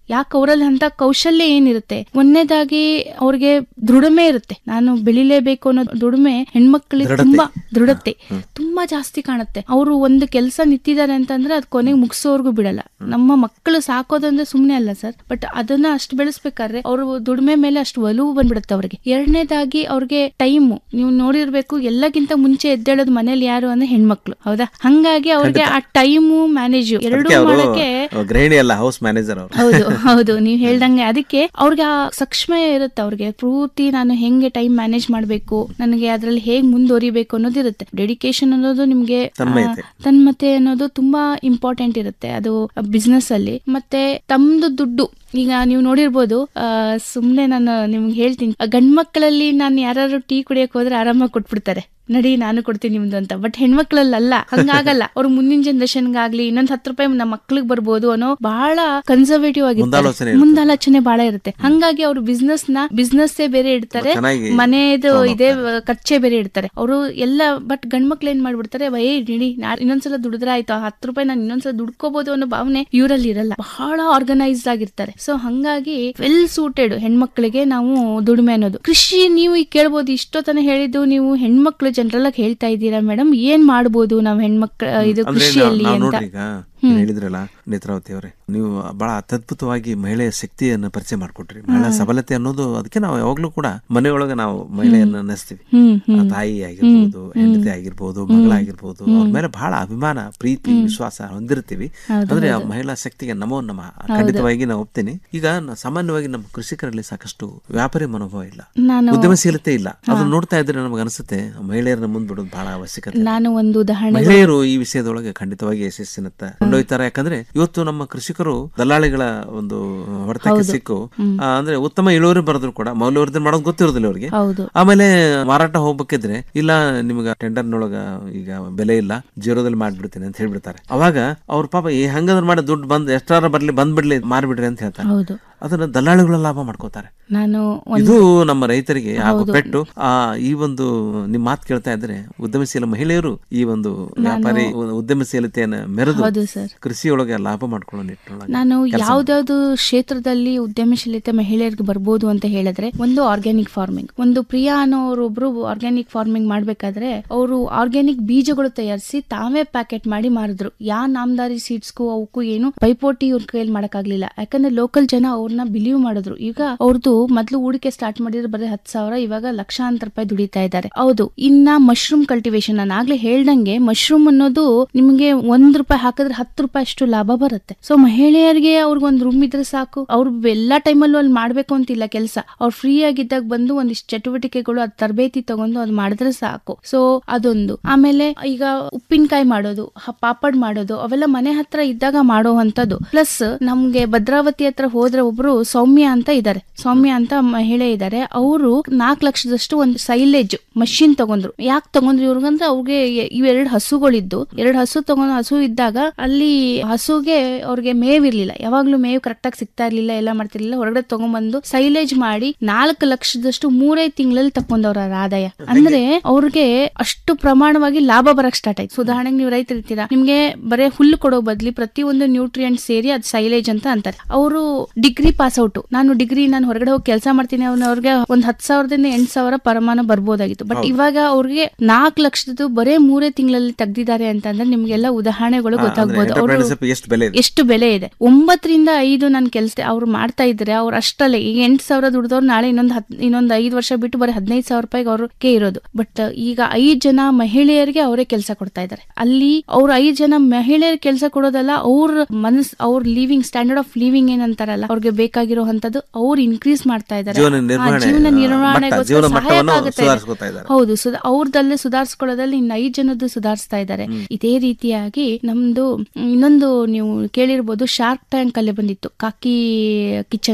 ಯಾಕೆ ಅವರಲ್ಲಿ ಅಂತ ಕೌಶಲ್ಯ ಏನಿರುತ್ತೆ ಒಂದನೇದಾಗಿ ಅವ್ರಿಗೆ ದೃಢಮೆ ಇರುತ್ತೆ ನಾನು ಬೆಳಿಲೇಬೇಕು ಅನ್ನೋ ದುಡಿಮೆ ಹೆಣ್ಮಕ್ಳಿಗೆ ದೃಢತೆ. ತುಂಬಾ ದೃಢತೆ ತುಂಬಾ ಜಾಸ್ತಿ ಕಾಣುತ್ತೆ ಅವರು ಒಂದು ಕೆಲಸ ನಿಂತಿದ್ದಾರೆ ಅಂತಂದ್ರೆ ಅದ್ ಕೊನೆಗೆ ಮುಗಿಸೋರ್ಗು ಬಿಡಲ್ಲ ನಮ್ಮ ಮಕ್ಕಳು ಸಾಕೋದಂದ್ರೆ ಸುಮ್ನೆ ಅಲ್ಲ ಸರ್ ಬಟ್ ಅದನ್ನ ಅಷ್ಟು ಬೆಳೆಸ್ಬೇಕಾದ್ರೆ ಅವರು ದುಡಿಮೆ ಮೇಲೆ ಅಷ್ಟು ಒಲವು ಬಂದ್ಬಿಡುತ್ತೆ ಅವ್ರಿಗೆ ಎರಡನೇದಾಗಿ ಅವ್ರಿಗೆ ಟೈಮು ನೀವು ನೋಡಿರ್ಬೇಕು ಎಲ್ಲಕ್ಕಿಂತ ಮುಂಚೆ ಎದ್ದೇಳೋದು ಮನೇಲಿ ಯಾರು ಅಂದ್ರೆ ಹೆಣ್ಮಕ್ಳು ಹೌದಾ ಹಂಗಾಗಿ ಅವ್ರಿಗೆ ಆ ಟೈಮು ಮ್ಯಾನೇಜ್ ಎರಡೂ ಅದಕ್ಕೆ ಅವರು ಮಾಡಕ್ಕೆ ಗೃಹಿಣಿ ಅಲ್ಲ ಹೌಸ್ ಮ್ಯಾನೇಜರ್ ಅವರು ಹೌದು ಹೌದು ನೀವ್ ಹೇಳ್ದಂಗೆ ಅದಕ್ಕೆ ಅವ್ರಿಗೆ ಆ ಸಕ್ಷಮಯ ಇರುತ್ತೆ ಅವ್ರಿಗೆ ಪೂರ್ತಿ ನಾನು ಹೆಂಗೆ ಟೈಮ್ ಮ್ಯಾನೇಜ್ ಮಾಡ್ಬೇಕು ನನಗೆ ಅದ್ರಲ್ಲಿ ಹೇಗ್ ಮುಂದುವರಿಬೇಕು ಅನ್ನೋದಿರುತ್ತೆ ಡೆಡಿಕೇಶನ್ ಅನ್ನೋದು ನಿಮ್ಗೆ ಆ, ತನ್ಮಯತೆ. ತನ್ಮತೆ ಅನ್ನೋದು ತುಂಬಾ ಇಂಪಾರ್ಟೆಂಟ್ ಇರುತ್ತೆ ಅದು ಬಿಸ್ನೆಸ್ ಅಲ್ಲಿ ಮತ್ತೆ ತಮ್ದು ದುಡ್ಡು ಈಗ ನೀವು ನೋಡಿರ್ಬೋದು ಆ, ಸುಮ್ನೆ ನಾನು ನಿಮ್ಗೆ ಹೇಳ್ತೀನಿ ಗಂಡ್ ಮಕ್ಕಳಲ್ಲಿ ನಾನು ಯಾರು ಟೀ ಕುಡಿಯಕ್ ಹೋದ್ರೆ ಆರಾಮಾಗಿ ಕೊಟ್ಬಿಡ್ತಾರೆ ನಡಿ ನಾನು ಕೊಡ್ತೀನಿ ನಿಮ್ದು ಅಂತ ಬಟ್ ಹೆಣ್ಮಕ್ಳಲ್ಲ ಹಂಗಾಗಲ್ಲ ಅವ್ರು ಮುಂದಿನ ಜನರೇಷನ್ಗಾಗ್ಲಿ ಇನ್ನೊಂದ್ ಹತ್ತು ರೂಪಾಯಿ ನಮ್ಮ ಮಕ್ಳಿಗೆ ಬರ್ಬೋದು ಅನ್ನೋ ಬಹಳ ಕನ್ಸರ್ವೇಟಿವ್ ಮುಂದಾಲೋಚನೆ ಆಗಿರ್ತಾರೆ ಇರುತ್ತೆ. ಮುಂದಾಲೋಚನೆ ಬಹಳ ಇರುತ್ತೆ ಹಂಗಾಗಿ ಅವರು ಬಿಸ್ನೆಸ್ ನ ಬಿಸ್ನೆಸ್ ಬೇರೆ ಇಡ್ತಾರೆ ಚೆನ್ನಾಗಿ ಮನೆದು ತಗೊಂಡ್ ಇದೇ ಖರ್ಚೆ ಬೇರೆ ಇಡ್ತಾರೆ ಅವರು ಎಲ್ಲ ಬಟ್ ಗಂಡ್ಮಕ್ಳು ಏನ್ ಮಾಡ್ಬಿಡ್ತಾರೆ ಏ ನಿಡಿ ನಾ ಇನ್ನೊಂದ್ಸಲ ದುಡಿದ್ರೆ ಆಯ್ತು ಆ ಹತ್ತು ರೂಪಾಯಿ ನಾನು ಇನ್ನೊಂದ್ಸಲ ದುಡ್ಕೋಬಹುದು ಅನ್ನೋ ಭಾವನೆ ಇವರಲ್ಲಿ ಇರಲ್ಲ ಬಹಳ ಆರ್ಗನೈಸ್ಡ್ ಆಗಿರ್ತಾರೆ ಸೊ ಹಂಗಾಗಿ ವೆಲ್ ಸೂಟೆಡ್ ಹೆಣ್ಮಕ್ಳಿಗೆ ನಾವು ದುಡಿಮೆ ಅನ್ನೋದು ಕೃಷಿ ನೀವು ಈಗ ಕೇಳ್ಬೋದು ಇಷ್ಟೊತ್ತನ ಹೇಳಿದ್ದು ನೀವು ಹೆಣ್ಮಕ್ಳು ಜನರಲ್ ಆಗಿ ಹೇಳ್ತಾ ಇದ್ದೀರಾ ಮೇಡಮ್ ಏನ್ ಮಾಡ್ಬೋದು ನಾವ್ ಹೆಣ್ಮಕ್ಳ ಇದು ಅಂದ್ರೆ ಕೃಷಿಯಲ್ಲಿ ನಾವು ಅಂತ ನೋಡ್ರಿ ಈಗ ಏನ್ ಹೇಳಿದ್ರಲ್ಲ ನೇತ್ರಾವತಿ ಅವರೇ ನೀವು ಬಹಳ ಅತ್ಯದ್ಭುತವಾಗಿ ಮಹಿಳೆಯ ಶಕ್ತಿಯನ್ನ ಪರಿಚಯ ಮಾಡ್ಕೊಟ್ರಿ ಮಹಿಳಾ ಸಬಲತೆ ಅನ್ನೋದು ಅದಕ್ಕೆ ನಾವು ಯಾವಾಗ್ಲೂ ಕೂಡ ಮನೆಯೊಳಗೆ ನಾವು ಮಹಿಳೆಯನ್ನ ನೆನೆಸ್ತೀವಿ ಹ್ಮ್, ಹ್ಮ್. ಆ ತಾಯಿ ಆಗಿರ್ಬೋದು ಹೆಂಡತಿ ಆಗಿರ್ಬೋದು ಮಗಳಾಗಿರ್ಬೋದು ಅವ್ರ ಮೇಲೆ ಬಹಳ ಅಭಿಮಾನ ಪ್ರೀತಿ ವಿಶ್ವಾಸ ಹೊಂದಿರ್ತೀವಿ ಹೌದು, ಅಂದ್ರೆ ಆ ಹೌದು. ಮಹಿಳಾ ಶಕ್ತಿಗೆ ನಮೋ ನಮ ಖಂಡಿತವಾಗಿ ನಾವು ಒಪ್ತೀನಿ ಈಗ ನ- ಸಾಮಾನ್ಯವಾಗಿ ನಮ್ಮ ಕೃಷಿಕರಲ್ಲಿ ಸಾಕಷ್ಟು ವ್ಯಾಪಾರಿ ಮನೋಭಾವ ಇಲ್ಲ ನಾನು ಉದ್ಯಮಶೀಲತೆ ಇಲ್ಲ ಅದನ್ನ ನೋಡ್ತಾ ಇದ್ರೆ ನಮ್ಗೆ ಅನ್ಸುತ್ತೆ ಮಹಿಳೆಯರನ್ನ ಮುಂದ್ಬಿಡೋದು ಬಹಳ ಅವಶ್ಯಕತೆ ನಾನು ಒಂದು ಉದಾಹರಣೆ ಮಹಿಳೆಯರು ಈ ವಿಷಯದೊಳಗೆ ಖಂಡಿತವಾಗಿ ಯಶಸ್ಸಿನತ್ತ ಕೊಂಡೊಯ್ತಾರೆ ಯಾಕಂದ್ರೆ ಇವತ್ತು ನಮ್ಮ ಕೃಷಿಕರು ದಲ್ಲಾಳಿಗಳ ಒಂದು ಹೊಡೆತಕ್ಕೆ ಹೌದು. ಸಿಕ್ಕು ಹ್ಮ್. ಆ, ಅಂದ್ರೆ ಉತ್ತಮ ಇಳುವರಿ ಬರೆದ್ರು ಕೂಡ ಮೌಲ್ಯವರ್ಧನೆ ಮಾಡೋದು ಗೊತ್ತಿರೋದಿಲ್ಲ ಅವ್ರಿಗೆ ಹೌದು ಆಮೇಲೆ ಮಾರಾಟ ಹೋಗ್ಬೇಕಿದ್ರೆ ಇಲ್ಲ ನಿಮ್ಗ ಟೆಂಡರ್ನೊಳಗ ಈಗ ಬೆಲೆ ಇಲ್ಲ ಜೀರೋದಲ್ಲಿ ಮಾಡ್ಬಿಡ್ತೀನಿ ಅಂತ ಹೇಳ್ಬಿಡ್ತಾರೆ ಅವಾಗ ಅವ್ರ ಪಾಪ ಈ ಹಂಗಂದ್ರೆ ಮಾಡಿ ದುಡ್ಡು ಬಂದ್ ಎಷ್ಟಾರ ಬರ್ಲಿ ಬಂದ್ಬಿಡ್ಲಿ ಮಾರ್ಬಿಡ್ರಿ ಅಂತ ಹೇಳ್ತಾರೆ ಹೌದು ಅದನ್ನ ದಲ್ಲಾಳಿಗಳ ಲಾಭ ಮಾಡ್ಕೋತಾರೆ ನಾನು ಇದು ಒಂದು ನಮ್ಮ ರೈತರಿಗೆ ಆಗೋ ಹೌದು. ಪೆಟ್ಟು ಆ ಈ ಒಂದು ನಿಮ್ ಮಾತು ಕೇಳ್ತಾ ಇದ್ರೆ ಉದ್ಯಮಶೀಲ ಮಹಿಳೆಯರು ಈ ಒಂದು ವ್ಯಾಪಾರಿ ಉದ್ಯಮಶೀಲತೆಯನ್ನ ಮೆರೆದು ಹೌದು ಸರ್. ಕೃಷಿಯೊಳಗೆ ಲಾಭ ಮಾಡ್ಕೊಳ್ಳೋ ನಿಟ್ಟಿನೊಳಗೆ ನಾನು ಕೆಲ್ಸ ಯಾವ್ದಾವ್ದು ಕ್ಷೇತ್ರದಲ್ಲಿ ಉದ್ಯಮಶೀಲತೆ ಮಹಿಳೆಯರಿಗೆ ಬರ್ಬೋದು ಅಂತ ಹೇಳಿದ್ರೆ ಒಂದು ಆರ್ಗ್ಯಾನಿಕ್ ಫಾರ್ಮಿಂಗ್ ಒಂದು ಪ್ರಿಯಾ ಅನ್ನೋರೊಬ್ರು ಆರ್ಗ್ಯಾನಿಕ್ ಫಾರ್ಮಿಂಗ್ ಮಾಡ್ಬೇಕಾದ್ರೆ ಅವರು ಆರ್ಗ್ಯಾನಿಕ್ ಬೀಜಗಳು ತಯಾರಿಸಿ ತಾವೇ ಪ್ಯಾಕೆಟ್ ಮಾಡಿ ಮಾರಿದ್ರು ಯಾ ನಾಮದಾರಿ ಸೀಡ್ಸ್ಗೂ ಅವಕ್ಕೂ ಏನು ಪೈಪೋಟಿ ಇವ್ರ ಕೈಯಲ್ಲಿ ಮಾಡಕ್ಕಾಗ್ಲಿಲ್ಲ ಯಾಕಂದ್ರೆ ಲೋಕಲ್ ಜನ ಅವ್ರನ್ನ ಬಿಲೀವ್ ಮಾಡಿದ್ರು ಈಗ ಅವ್ರದ್ದು ಮೊದ್ಲು ಹೂಡಿಕೆ ಸ್ಟಾರ್ಟ್ ಮಾಡಿದ್ರೆ ಬರೀ ಹತ್ತು ಸಾವಿರ ಇವಾಗ ಲಕ್ಷಾಂತರ ರೂಪಾಯಿ ದುಡಿತಾ ಇದ್ದಾರೆ ಹೌದು ಇನ್ನ ಮಶ್ರೂಮ್ ಕಲ್ಟಿವೇಶನ್ ನಾನು ಆಗ್ಲೇ ಹೇಳ್ದಂಗೆ ಮಶ್ರೂಮ್ ಅನ್ನೋದು ನಿಮ್ಗೆ ಒಂದ್ ರೂಪಾಯಿ ಹಾಕಿದ್ರೆ ಹತ್ತು ರೂಪಾಯಿ ಅಷ್ಟು ಲಾಭ ಬರುತ್ತೆ ಸೊ ಮಹಿಳೆಯರಿಗೆ ಅವ್ರಿಗೆ ಒಂದ್ ರೂಮ್ ಇದ್ರೆ ಸಾಕು ಅವ್ರು ಎಲ್ಲಾ ಟೈಮಲ್ಲೂ ಅಲ್ಲಿ ಮಾಡ್ಬೇಕು ಅಂತಿಲ್ಲ ಕೆಲಸ ಅವ್ರು ಫ್ರೀ ಆಗಿದ್ದಾಗ ಬಂದು ಒಂದಿಷ್ಟು ಚಟುವಟಿಕೆಗಳು ಅದ್ ತರಬೇತಿ ತಗೊಂಡು ಅದ್ ಮಾಡಿದ್ರೆ ಸಾಕು ಸೊ ಅದೊಂದು ಆಮೇಲೆ ಈಗ ಉಪ್ಪಿನಕಾಯಿ ಮಾಡೋದು ಹ- ಪಾಪಡ್ ಮಾಡೋದು ಅವೆಲ್ಲ ಮನೆ ಹತ್ರ ಇದ್ದಾಗ ಮಾಡುವಂತದ್ದು ಪ್ಲಸ್ ನಮ್ಗೆ ಭದ್ರಾವತಿ ಹತ್ರ ಹೋದ್ರೆ ಒಬ್ರು ಸೌಮ್ಯ ಅಂತ ಇದ್ದಾರೆ ಸೌಮ್ಯ ಅಂತ ಮಹಿಳೆ ಇದ್ದಾರೆ ಅವರು ನಾಲ್ಕು ಲಕ್ಷದಷ್ಟು ಒಂದು ಸೈಲೇಜ್ ಮಷಿನ್ ತಗೊಂಡ್ರು ಯಾಕೆ ತಗೊಂಡ್ರು ಇವ್ರಿಗಂದ್ರೆ ಅವ್ರಿಗೆ ಇವೆರಡು ಹಸುಗಳಿದ್ದು ಎರಡು ಹಸು ತಗೊಂಡ್ ಹಸು ಇದ್ದಾಗ ಅಲ್ಲಿ ಹಸುಗೆ ಅವ್ರಿಗೆ ಮೇವ್ ಇರ್ಲಿಲ್ಲ ಯಾವಾಗ್ಲೂ ಮೇವ್ ಕರೆಕ್ಟ್ ಆಗಿ ಸಿಗ್ತಾ ಇರ್ಲಿಲ್ಲ ಎಲ್ಲ ಮಾಡ್ತಿರ್ಲಿಲ್ಲ ಹೊರಗಡೆ ತಗೊಂಡ್ಬಂದು ಸೈಲೇಜ್ ಮಾಡಿ ನಾಲ್ಕು ಲಕ್ಷದಷ್ಟು ಮೂರೇ ತಿಂಗಳಲ್ಲಿ ತಕೊಂಡವ್ರ ಆದಾಯ ಅಂದ್ರೆ ಅವ್ರಿಗೆ ಅಷ್ಟು ಪ್ರಮಾಣವಾಗಿ ಲಾಭ ಬರಕ್ ಸ್ಟಾರ್ಟ್ ಆಯ್ತು ಉದಾಹರಣೆಗೆ ನೀವು ರೈತ ಇರ್ತೀರಾ ನಿಮ್ಗೆ ಬರೇ ಹುಲ್ಲು ಕೊಡೋ ಬದ್ಲಿ ಪ್ರತಿಯೊಂದು ನ್ಯೂಟ್ರಿಯೆಂಟ್ ಸೇರಿ ಅದು ಸೈಲೇಜ್ ಅಂತ ಅಂತಾರೆ ಅವರು ಡಿಗ್ರಿ ಪಾಸ್ ಔಟ್ ನಾನು ಡಿಗ್ರಿ ನಾನು ಹೊರಗಡೆ ಹೋಗಿ ಕೆಲಸ ಮಾಡ್ತೀನಿ ಅವ್ನ ಅವ್ರಿಗೆ ಒಂದ್ ಹತ್ತು ಸಾವಿರದಿಂದ ಎಂಟು ಸಾವಿರ ಪರಮಾನ ಬರ್ಬೋದಾಗಿತ್ತು ಬಟ್ ಇವಾಗ ಅವ್ರಿಗೆ ನಾಲ್ಕು ಲಕ್ಷದ್ದು ಬರೇ ಮೂರೇ ತಿಂಗಳಲ್ಲಿ ತೆಗ್ದಿದ್ದಾರೆ ಅಂತಂದ್ರೆ ನಿಮ್ಗೆಲ್ಲ ಉದಾಹರಣೆಗಳು ಹಾ, ಅಂದ್ರೆ ಗೊತ್ತಾಗ್ಬೋದು ಅವರು entrepreneurship ಎಷ್ಟು ಬೆಲೆ ಇದೆ ಎಷ್ಟು ಬೆಲೆ ಇದೆ ಒಂಬತ್ತರಿಂದ ಐದು ನನ್ನ ಕೆಲಸ ಅವ್ರು ಮಾಡ್ತಾ ಇದ್ರೆ ಅವ್ರು ಅಷ್ಟಲ್ಲೇ ಈಗ ಎಂಟು ಸಾವಿರ ದುಡ್ದವ್ರು ನಾಳೆ ಇನ್ನೊಂದು ಹತ್ ಇನ್ನೊಂದು ಐದು ವರ್ಷ ಬಿಟ್ಟು ಬರೀ ಹದಿನೈದು ಸಾವಿರ ರೂಪಾಯಿಗೆ ಅವ್ರಿಗೆ ಇರೋದು ಬಟ್ ಈಗ ಐದ್ ಜನ ಮಹಿಳೆಯರಿಗೆ ಅವರೇ ಕೆಲಸ ಕೊಡ್ತಾ ಇದ್ದಾರೆ ಅಲ್ಲಿ ಅವ್ರ ಐದ್ ಜನ ಮಹಿಳೆಯರ್ ಕೆಲಸ ಕೊಡೋದಲ್ಲ ಅವ್ರ ಮನಸ್ ಅವ್ರ ಲಿವಿಂಗ್ ಸ್ಟ್ಯಾಂಡರ್ಡ್ ಆಫ್ ಲಿವಿಂಗ್ ಏನಂತಾರಲ್ಲ ಅವ್ರಿಗೆ ಬೇಕಾಗಿರುವಂತದ್ದು ಅವ್ರು ಇನ್ಕ್ರೀಸ್ ಮಾಡ್ತಾ ಇದ್ದಾರೆ ಜೀವನ ಆ, ನಿರ್ವಹಣೆ, ಜೀವನ ಆ, ನಿರ್ವಹಣೆಗೋಸ್ಕರ ಮಟ್ಟ, ಜೀವನ ಮಟ್ಟವನ್ನು ಸಹಾಯಕ ಆಗುತ್ತೆ ಇದು. ಸುಧಾರಿಸ್ಕೊತಾ ಇದ್ದಾರೆ. ಹೌದು ಸುಧಾ ಅವ್ರದಲ್ಲೇ ಸುಧಾರಿಸ್ಕೊಳ್ಳೋದ್ರಲ್ಲಿ ಇನ್ನು ಐದು ಜನದ್ದು ಸುಧಾರಿಸ್ತಾ ಇದ್ದಾರೆ ಇದೇ ರೀತಿಯಾಗಿ ನಮ್ದು ಇನ್ನೊಂದು ನೀವು ಕೇಳಿರ್ಬೋದು ಶಾರ್ಕ್ ಟ್ಯಾಂಕ್ ಅಲ್ಲಿ ಬಂದಿತ್ತು ಕಾಕಿ ಕಿಚನ್ ಅಂತ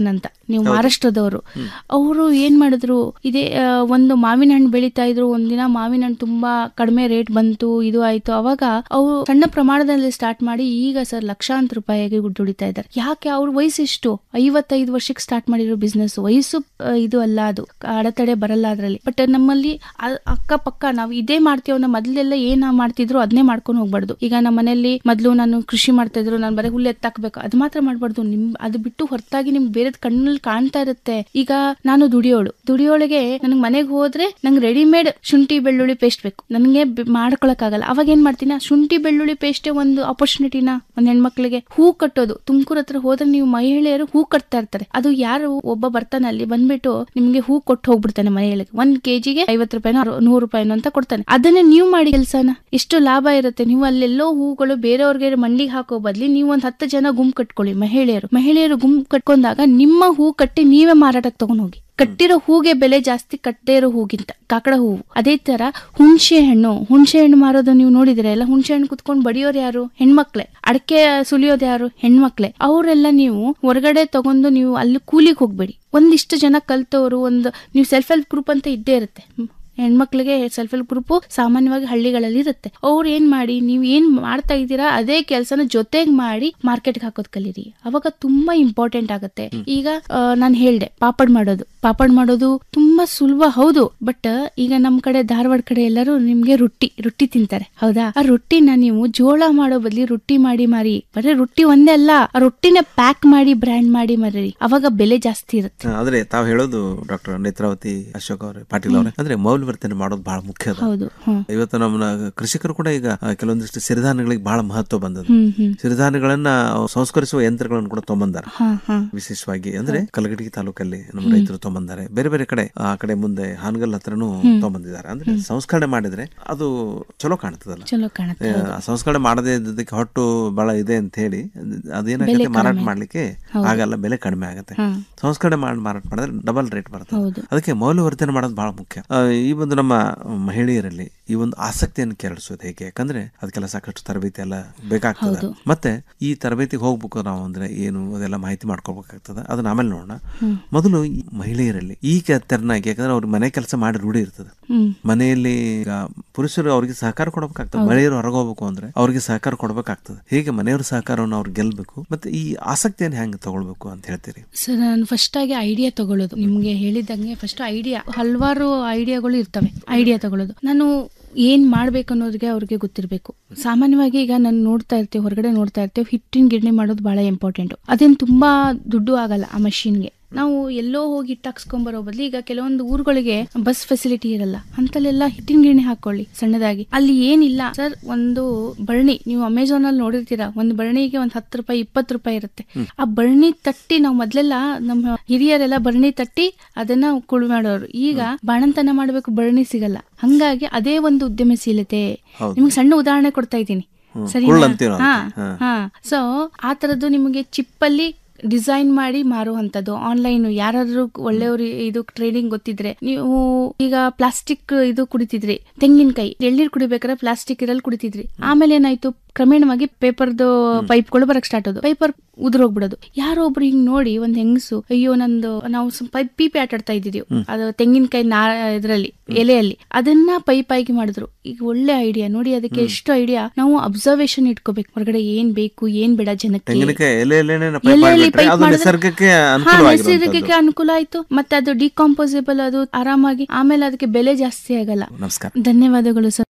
ನೀವು ಹೌದು. ಮಹಾರಾಷ್ಟ್ರದವರು ಹ್ಮ್. ಅವರು ಏನ್ ಮಾಡಿದ್ರು ಇದೇ ಆ, ಒಂದು ಮಾವಿನ ಹಣ್ಣು ಬೆಳೀತಾ ಇದ್ರು ಒಂದಿನ ಮಾವಿನ ಹಣ್ಣು ತುಂಬಾ ಕಡಿಮೆ ರೇಟ್ ಬಂತು ಇದು ಆಯ್ತು ಅವಾಗ ಅವರು ಸಣ್ಣ ಪ್ರಮಾಣದಲ್ಲಿ ಸ್ಟಾರ್ಟ್ ಮಾಡಿ ಈಗ ಸರ್ ಲಕ್ಷಾಂತರ ರೂಪಾಯಿಗೆ ದುಡಿತಾ ಇದ್ದಾರೆ ಯಾಕೆ ಅವ್ರ ವಯಸ್ಸು ಎಷ್ಟು ಐವತ್ತೈದು ವರ್ಷಕ್ಕೆ ಸ್ಟಾರ್ಟ್ ಮಾಡಿರೋ ಬಿಸ್ನೆಸ್ ವಯಸ್ಸು ಆ, ಇದು ಅಲ್ಲ ಅದು ಅಡೆತಡೆ ಬರಲ್ಲ ಅದರಲ್ಲಿ ಬಟ್ ನಮ್ಮಲ್ಲಿ ಅ- ಅಕ್ಕಪಕ್ಕ ನಾವು ಇದೇ ಮಾಡ್ತೀವಿ ಅನ್ನೋ ಮೊದಲೆಲ್ಲ ಏನ್ ಮಾಡ್ತಿದ್ರು ಅದನ್ನೇ ಮಾಡ್ಕೊಂಡು ಹೋಗ್ಬಾರ್ದು ಈಗ ನಮ್ಮ ಮನೆಯಲ್ಲಿ ಮೊದಲು ನಾನು ಕೃಷಿ ಮಾಡ್ತಾ ಇದ್ರು ನಾನು ಬರೀ ಹುಲ್ಲು ಎತ್ತಾಕ್ಬೇಕು ಅದು ಮಾತ್ರ ಮಾಡ್ಬಾರ್ದು ನಿಮ್ ಅದು ಬಿಟ್ಟು ಹೊರತಾಗಿ ನಿಮ್ಗೆ ಬೇರೆ ಕಣ್ಣಲ್ಲಿ ಕಾಣ್ತಾ ಇರುತ್ತೆ ಈಗ ನಾನು ದುಡಿಯೋಳು ದುಡಿಯೋಳಿಗೆ ನನಗೆ ಮನೆಗೆ ಹೋದ್ರೆ ನಂಗೆ ರೆಡಿಮೇಡ್ ಶುಂಠಿ ಬೆಳ್ಳುಳ್ಳಿ ಪೇಸ್ಟ್ ಬೇಕು ನನಗೆ ಮಾಡ್ಕೊಳಕ್ಕಾಗಲ್ಲ ಅವಾಗ ಏನ್ ಮಾಡ್ತೀನಿ ಆ ಶುಂಠಿ ಬೆಳ್ಳುಳ್ಳಿ ಪೇಸ್ಟೇ ಒಂದು ಆಪರ್ಚುನಿಟಿನ ಒಂದ್ ಹೆಣ್ಮಕ್ಳಿಗೆ ಹೂ ಕಟ್ಟೋದು ತುಮಕೂರು ಹತ್ರ ಹೋದ್ರೆ ನೀವು ಮಹಿಳೆಯರು ಹೂ ಕಟ್ತಾ ಇರ್ತಾರೆ ಅದು ಯಾರು ಒಬ್ಬ ಬರ್ತಾನೆ ಅಲ್ಲಿ ಬಂದ್ಬಿಟ್ಟು ನಿಮ್ಗೆ ಹೂ ಕೊಟ್ಟು ಹೋಗ್ಬಿಡ್ತಾನೆ ಮನೆಯೊಳಗೆ ಒಂದ್ ಕೆಜಿಗೆ ಐವತ್ತು ರೂಪಾಯಿನೋ ಅರು- ನೂರು ರೂಪಾಯಿನೋ ಅಂತ ಕೊಡ್ತಾನೆ ಅದನ್ನೇ ನೀವು ಮಾಡಿ ಕೆಲಸನ ಎಷ್ಟು ಲಾಭ ಇರುತ್ತೆ ನೀವು ಅಲ್ಲೆಲ್ಲೋ ಹೂಗಳು ಬೇರೆಯವ್ರಿಗೆ ಮಂಡಿಗೆ ಹಾಕೋ ಬದ್ಲಿ ನೀವು ಒಂದ್ ಹತ್ತು ಜನ ಗುಂಪು ಕಟ್ಕೊಳ್ಳಿ ಮಹಿಳೆಯರು ಮಹಿಳೆಯರು ಗುಂಪು ಕಟ್ಕೊಂಡಾಗ ನಿಮ್ಮ ಹೂ ಕಟ್ಟಿ ನೀವೇ ಮಾರಾಟಕ್ಕೆ ತಗೊಂಡ್ ಹೋಗಿ ಕಟ್ಟಿರೋ ಹೂಗೆ ಬೆಲೆ ಜಾಸ್ತಿ ಕಟ್ಟದೇ ಇರೋ ಹೂಗಿಂತ ಕಾಕಡ ಹೂವು ಅದೇ ತರ ಹುಣಸೆ ಹಣ್ಣು ಹುಣಸೆ ಹಣ್ಣು ಮಾರೋದು ನೀವು ನೋಡಿದ್ರೆ ಎಲ್ಲ ಹುಣಸೆ ಹಣ್ಣು ಕುತ್ಕೊಂಡು ಬಡಿಯೋರು ಯಾರು ಹೆಣ್ಮಕ್ಳೆ ಅಡಕೆ ಸುಲಿಯೋದು ಯಾರು ಹೆಣ್ಮಕ್ಳೆ ಅವರೆಲ್ಲ ನೀವು ಹೊರಗಡೆ ತಗೊಂಡು ನೀವು ಅಲ್ಲಿ ಕೂಲಿಗೆ ಹೋಗ್ಬೇಡಿ ಒಂದಿಷ್ಟು ಜನ ಕಲ್ತವರು ಒಂದು ನೀವು ಸೆಲ್ಫ್ ಹೆಲ್ಪ್ ಗ್ರೂಪ್ ಅಂತ ಇದ್ದೇ ಇರುತ್ತೆ ಹ್ಮ್. ಹೆಣ್ಮಕ್ಳಿಗೆ ಸೆಲ್ಫ್ ಹೆಲ್ಪ್ ಗ್ರೂಪ್ ಸಾಮಾನ್ಯವಾಗಿ ಹಳ್ಳಿಗಳಲ್ಲಿ ಇರುತ್ತೆ ಅವ್ರು ಏನ್ ಮಾಡಿ ನೀವು ಏನ್ ಮಾಡ್ತಾ ಇದ್ದೀರಾ ಅದೇ ಕೆಲಸನ ಜೊತೆಗೆ ಮಾಡಿ ಮಾರ್ಕೆಟ್ಗೆ ಹಾಕೋದ್ ಕಲೀರಿ ಅವಾಗ ತುಂಬಾ ಇಂಪಾರ್ಟೆಂಟ್ ಆಗುತ್ತೆ ಈಗ ನಾನು ಹೇಳ್ದೆ ಪಾಪಡ್ ಮಾಡೋದು ಪಾಪಡ್ ಮಾಡೋದು ತುಂಬಾ ಸುಲಭ ಹೌದು ಬಟ್ ಈಗ ನಮ್ ಕಡೆ ಧಾರವಾಡ ಕಡೆ ಎಲ್ಲರೂ ನಿಮ್ಗೆ ರೊಟ್ಟಿ ರೊಟ್ಟಿ ತಿಂತಾರೆ ಹೌದಾ ಆ ರೊಟ್ಟಿನ ನೀವು ಜೋಳ ಮಾಡೋ ಬದ್ಲಿ ರೊಟ್ಟಿ ಮಾಡಿ ಮಾರಿ ಬರೀ ರೊಟ್ಟಿ ಒಂದೇ ಅಲ್ಲ ಆ ರೊಟ್ಟಿನ ಪ್ಯಾಕ್ ಮಾಡಿ ಬ್ರ್ಯಾಂಡ್ ಮಾಡಿ ಮರಿ ಅವಾಗ ಬೆಲೆ ಜಾಸ್ತಿ ಇರುತ್ತೆ ಆದ್ರೆ ತಾವು ಹೇಳೋದು ಡಾಕ್ಟರ್ ನೇತ್ರಾವತಿ ಅಶೋಕ್ ಅವರೇ ಪಾಟೀಲ್ ಅವರೇ ಅಂದ್ರೆ ಮೌಲ್ಯವರ್ಧನೆ ಮಾಡೋದು ಬಹಳ ಮುಖ್ಯ ಅದ ಹೌದು ಹ್ಮ್ ಇವತ್ತು ನಮ್ಮ ಕೃಷಿಕರು ಕೂಡ ಈಗ ಆ, ಕೆಲವೊಂದಿಷ್ಟು ಸಿರಿಧಾನ್ಯಗಳಿಗೆ ಬಹಳ ಮಹತ್ವ ಬಂದದ ಹ್ಮ್ ಹ್ಮ್ ಸಿರಿಧಾನ್ಯಗಳನ್ನ ಸಂಸ್ಕರಿಸುವ ಯಂತ್ರಗಳನ್ನು ಕೂಡ ತೊಂಬಂದಾರ ಹಾ ಹಾ ವಿಶೇಷವಾಗಿ ಅಂದ್ರೆ ಕಲಗಟಗಿ ತಾಲೂಕಲ್ಲಿ ನಮ್ಮ ರೈತರು ತೊಂಬಂದಾರೆ ಬೇರೆ ಬೇರೆ ಕಡೆ ಆ ಕಡೆ ಮುಂದೆ ಹಾನಗಲ್ ಹತ್ರನೂ ಹ್ಮ್. ತೊಂಬಂದಿದ್ದಾರೆ ಅಂದ್ರೆ ಸಂಸ್ಕರಣೆ ಮಾಡಿದ್ರೆ ಅದು ಚಲೋ ಕಾಣ್ತದಲ್ಲ ಚಲೋ ಕಾಣುತ್ತೆ ಆ, ಸಂಸ್ಕರಣೆ ಮಾಡದೇ ಇದ್ದದಕ್ಕೆ ಹೊಟ್ಟು ಬಹಳ ಇದೆ ಅಂತ ಹೇಳಿ ಅದೇನಾಗುತ್ತೆ ಬೆಲೆ ಮಾರಾಟ ಕಡಿಮೆ. ಮಾಡ್ಲಿಕ್ಕೆ ಹೌದು. ಆಗಲ್ಲ ಬೆಲೆ ಕಡಿಮೆ ಆಗುತ್ತೆ ಹಾ. ಸಂಸ್ಕರಣೆ ಮಾಡಿ ಮಾರಾಟ ಮಾಡಿದ್ರೆ ಡಬಲ್ ರೇಟ್ ಬರ್ತದೆ ಹೌದು. ಅದಕ್ಕೆ ಮೌಲ್ಯವರ್ಧನೆ ಮಾಡೋದು ಬಹಳ ಮುಖ್ಯ ಆ, ಈ ಒಂದು ನಮ್ಮ ಮಹಿಳೆಯರಲ್ಲಿ ಈ ಒಂದು ಆಸಕ್ತಿಯನ್ನು ಕೆರಳಿಸೋದು ಹೇಗೆ ಯಾಕಂದ್ರೆ ಅದಕ್ಕೆಲ್ಲ ಸಾಕಷ್ಟು ತರಬೇತಿ ಎಲ್ಲ ಬೇಕಾಗ್ತದೆ ಹೌದು. ಮತ್ತೆ ಈ ತರಬೇತಿಗೆ ಹೋಗ್ಬೇಕು ನಾವು ಅಂದ್ರೆ ಏನು ಅದೆಲ್ಲ ಮಾಹಿತಿ ಮಾಡ್ಕೋಬೇಕಾಗ್ತದೆ ಅದನ್ನ ಆಮೇಲೆ ನೋಡೋಣ ಹ್ಮ್. ಮೊದಲು ಈ ಮಹಿಳೆಯರಲ್ಲಿ ಈ ತೆರನಾಗಿ ಯಾಕಂದ್ರೆ ಅವ್ರಿಗೆ ಮನೆ ಕೆಲಸ ಮಾಡಿ ರೂಢಿ ಇರ್ತದೆ ಹ್ಮ್ ಮನೆಯಲ್ಲಿ ಈಗ ಪುರುಷರು ಅವ್ರಿಗೆ ಸಹಕಾರ ಕೊಡಬೇಕಾಗ್ತದೆ ಹೌದು. ಮಹಿಳೆಯರು ಹೊರಗೆ ಹೋಗ್ಬೇಕು ಅಂದ್ರೆ ಅವ್ರಿಗೆ ಸಹಕಾರ ಕೊಡಬೇಕಾಗ್ತದೆ ಹೇಗೆ ಮನೆಯವ್ರ ಸಹಕಾರವನ್ನು ಅವ್ರು ಗೆಲ್ಬೇಕು ಮತ್ತೆ ಈ ಆಸಕ್ತಿಯನ್ನು ಹೆಂಗೆ ತಗೊಳ್ಬೇಕು ಅಂತ ಹೇಳ್ತೀರಿ ಸರ್ ನಾನು ಫಸ್ಟ್ ಆಗಿ ಐಡಿಯಾ ತಗೊಳ್ಳೋದು ನಿಮ್ಗೆ ಹೇಳಿದಂಗೆ ಫಸ್ಟ್ ಐಡಿಯಾ ಹಲವಾರು ಐಡಿಯಾಗಳು ಇರ್ತವೆ ಐಡಿಯಾ ತಗೊಳ್ಳೋದು ನಾನು ಏನ್ ಮಾಡ್ಬೇಕು ಅನ್ನೋದಕ್ಕೆ ಅವ್ರಿಗೆ ಗೊತ್ತಿರಬೇಕು ಸಾಮಾನ್ಯವಾಗಿ ಈಗ ನಾನು ನೋಡ್ತಾ ಇರ್ತೀವಿ ಹೊರಗಡೆ ನೋಡ್ತಾ ಇರ್ತೀವಿ ಹಿಟ್ಟಿನ ಗಿರಣಿ ಮಾಡೋದು ಬಹಳ ಇಂಪಾರ್ಟೆಂಟ್ ಅದೇನು ತುಂಬಾ ದುಡ್ಡು ಆಗಲ್ಲ ಆ ಮಷಿನ್ಗೆ ನಾವು ಎಲ್ಲೋ ಹೋಗಿ ಹಿಟ್ಟು ಹಾಕ್ಸ್ಕೊಂಬರೋ ಬದಲು ಈಗ ಕೆಲವೊಂದು ಊರುಗಳಿಗೆ ಬಸ್ ಫೆಸಿಲಿಟಿ ಇರಲ್ಲ ಅಂತಲ್ಲೆಲ್ಲ ಹಿಟ್ಟಿನ ಗಿರಣಿ ಹಾಕೊಳ್ಳಿ ಸಣ್ಣದಾಗಿ ಅಲ್ಲಿ ಏನಿಲ್ಲ ಸರ್ ಒಂದು ಬರಣಿ ನೀವು ಅಮೆಝಾನ್ ಅಲ್ಲಿ ನೋಡಿರ್ತೀರಾ ಒಂದು ಬರಣಿಗೆ ಒಂದ್ ಹತ್ತು ರೂಪಾಯಿ ಇಪ್ಪತ್ತು ರೂಪಾಯಿ ಇರುತ್ತೆ ಆ ಬರಣಿ ತಟ್ಟಿ ನಾವು ಮೊದ್ಲೆಲ್ಲ ನಮ್ಮ ಹಿರಿಯರೆಲ್ಲ ಬರಣಿ ತಟ್ಟಿ ಅದನ್ನ ಕುಳು ಮಾಡೋರು ಈಗ ಬಾಣಂತನ ಮಾಡ್ಬೇಕು ಬರಣಿ ಸಿಗಲ್ಲ ಹಂಗಾಗಿ ಅದೇ ಒಂದು ಉದ್ಯಮಶೀಲತೆ ಹೌದು. ನಿಮ್ಗೆ ಸಣ್ಣ ಉದಾಹರಣೆ ಕೊಡ್ತಾ ಇದ್ದೀನಿ ಹ್ಮ್. ಸರಿನಾ? ಕುಳ್ಳು ಅಂತೀವಿ ನಾವು ಹಾ ಅದಕ್ಕೆ. ಹಾ. ಹಾ ಸೊ ಆ ತರದ್ದು ನಿಮಗೆ ಚಿಪ್ಪಲ್ಲಿ ಡಿಸೈನ್ ಮಾಡಿ ಮಾರುವಂತದ್ದು ಆನ್ಲೈನ್ ಯಾರಾದ್ರೂ ಒಳ್ಳೆಯವರು ಇದು ಟ್ರೇಡಿಂಗ್ ಗೊತ್ತಿದ್ರೆ ನೀವು ಈಗ ಪ್ಲಾಸ್ಟಿಕ್ ಇದು ಕುಡಿತಿದ್ರಿ ತೆಂಗಿನಕಾಯಿ ಎಳ್ನೀರ್ ಕುಡಿಬೇಕಾದ್ರೆ ಪ್ಲಾಸ್ಟಿಕ್ ಇರಲ್ಲಿ ಕುಡಿತಿದ್ರಿ ಆಮೇಲೆ ಏನಾಯ್ತು ಕ್ರಮೇಣವಾಗಿ ಪೇಪರ್ದು ಪೈಪ್ಗಳು ಬರಕ್ ಸ್ಟಾರ್ಟ್ ಆದವು ಪೈಪರ್ ಉದುರೋಗ್ಬಿಡೋದು ಯಾರೋ ಒಬ್ರು ಹಿಂಗ್ ನೋಡಿ ಒಂದ್ ಹೆಂಗಸು ಅಯ್ಯೋ ನಂದು ನಾವು ಸ್ವಲ್ಪ ಪೈಪ್ ಪೀಪಿ ಆಟ ಆಡ್ತಾ ಇದ್ದಿದ್ದೀವಿ ಅದು ತೆಂಗಿನಕಾಯಿ ನಾ ಇದರಲ್ಲಿ ಎಲೆಯಲ್ಲಿ ಅದನ್ನ ಪೈಪ್ ಆಗಿ ಮಾಡಿದ್ರು ಈಗ ಒಳ್ಳೆ ಐಡಿಯಾ ನೋಡಿ ಅದಕ್ಕೆ ಎಷ್ಟು ಐಡಿಯಾ ನಾವು ಅಬ್ಸರ್ವೇಷನ್ ಇಟ್ಕೋಬೇಕು ಹೊರಗಡೆ ಏನ್ ಬೇಕು ಏನ್ ಬೇಡ ಜನಕ್ಕೆ ತೆಂಗಿನಕಾಯಿ ಎಲೆ ಎಲೆನೇ ಪೈಪ್ ಎಲೆಯಲ್ಲಿ ಮಾಡಿಬಿಟ್ರೆ pipe ಅದು ಮಾಡಿದ್ರೆ- ನಿಸರ್ಗಕ್ಕೆ ಹಾ, ಅನುಕೂಲವಾಗಿರುವಂತದ್ದು ನೈಸರ್ಗಿಕ ಅನುಕೂಲ ಆಯ್ತು ಮತ್ತೆ ಅದು ಡಿಕಾಂಪೋಸಿಬಲ್ ಅದು ಆರಾಮಾಗಿ ಆಮೇಲೆ ಅದಕ್ಕೆ ಬೆಲೆ ಜಾಸ್ತಿ ಆಗಲ್ಲ ನಮಸ್ಕಾರ ಧನ್ಯವಾದಗಳು ಸರ್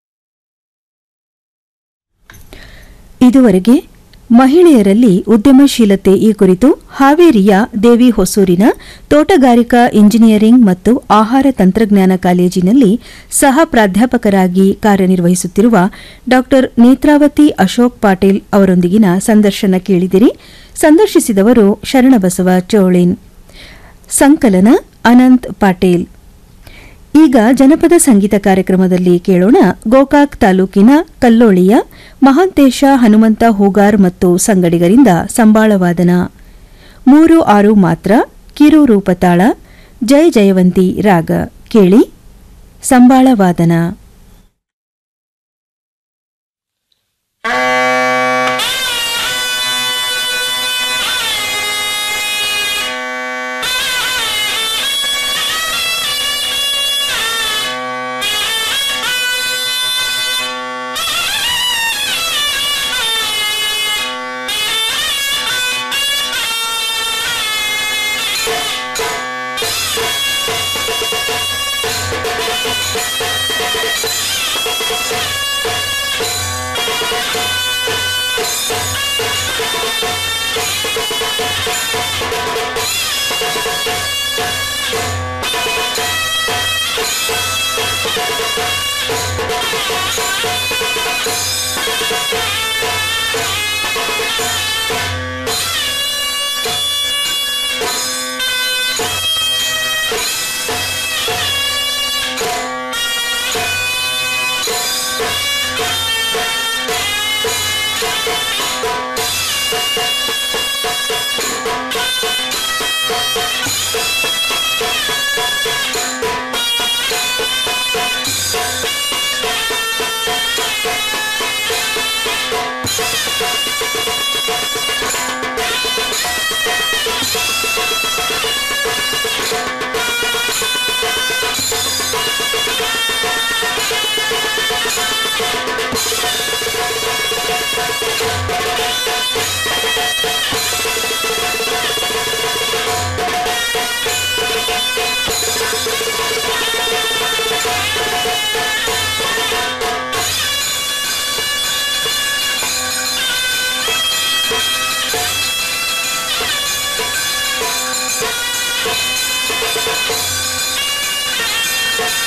ಇದುವರೆಗೆ ಮಹಿಳೆಯರಲ್ಲಿ ಉದ್ಯಮಶೀಲತೆ ಈ ಕುರಿತು ಹಾವೇರಿಯ ದೇವಿ ಹೊಸೂರಿನ ತೋಟಗಾರಿಕಾ ಇಂಜಿನಿಯರಿಂಗ್ ಮತ್ತು ಆಹಾರ ತಂತ್ರಜ್ಞಾನ ಕಾಲೇಜಿನಲ್ಲಿ ಸಹ ಪ್ರಾಧ್ಯಾಪಕರಾಗಿ ಕಾರ್ಯನಿರ್ವಹಿಸುತ್ತಿರುವ ಡಾ ನೇತ್ರಾವತಿ ಅಶೋಕ್ ಪಾಟೀಲ್ ಅವರೊಂದಿಗಿನ ಸಂದರ್ಶನ ಕೇಳಿದಿರಿ ಸಂದರ್ಶಿಸಿದವರು ಶರಣಬಸವ ಚೋಳಿನ್ ಸಂಕಲನ ಅನಂತ್ ಪಾಟೀಲ್ ಈಗ ಜನಪದ ಸಂಗೀತ ಕಾರ್ಯಕ್ರಮದಲ್ಲಿ ಕೇಳೋಣ ಗೋಕಾಕ್ ತಾಲೂಕಿನ ಕಲ್ಲೋಳಿಯ ಮಹಾಂತೇಶ ಹನುಮಂತ ಹೂಗಾರ್ ಮತ್ತು ಸಂಗಡಿಗರಿಂದ ಸಂಬಾಳವಾದನ ಮೂರು ಆರು ಮಾತ್ರ ಕಿರು ರೂಪತಾಳ ಜಯ ಜಯವಂತಿ ರಾಗ ಕೇಳಿ ಸಂಬಾಳವಾದನ ಆ Thank you.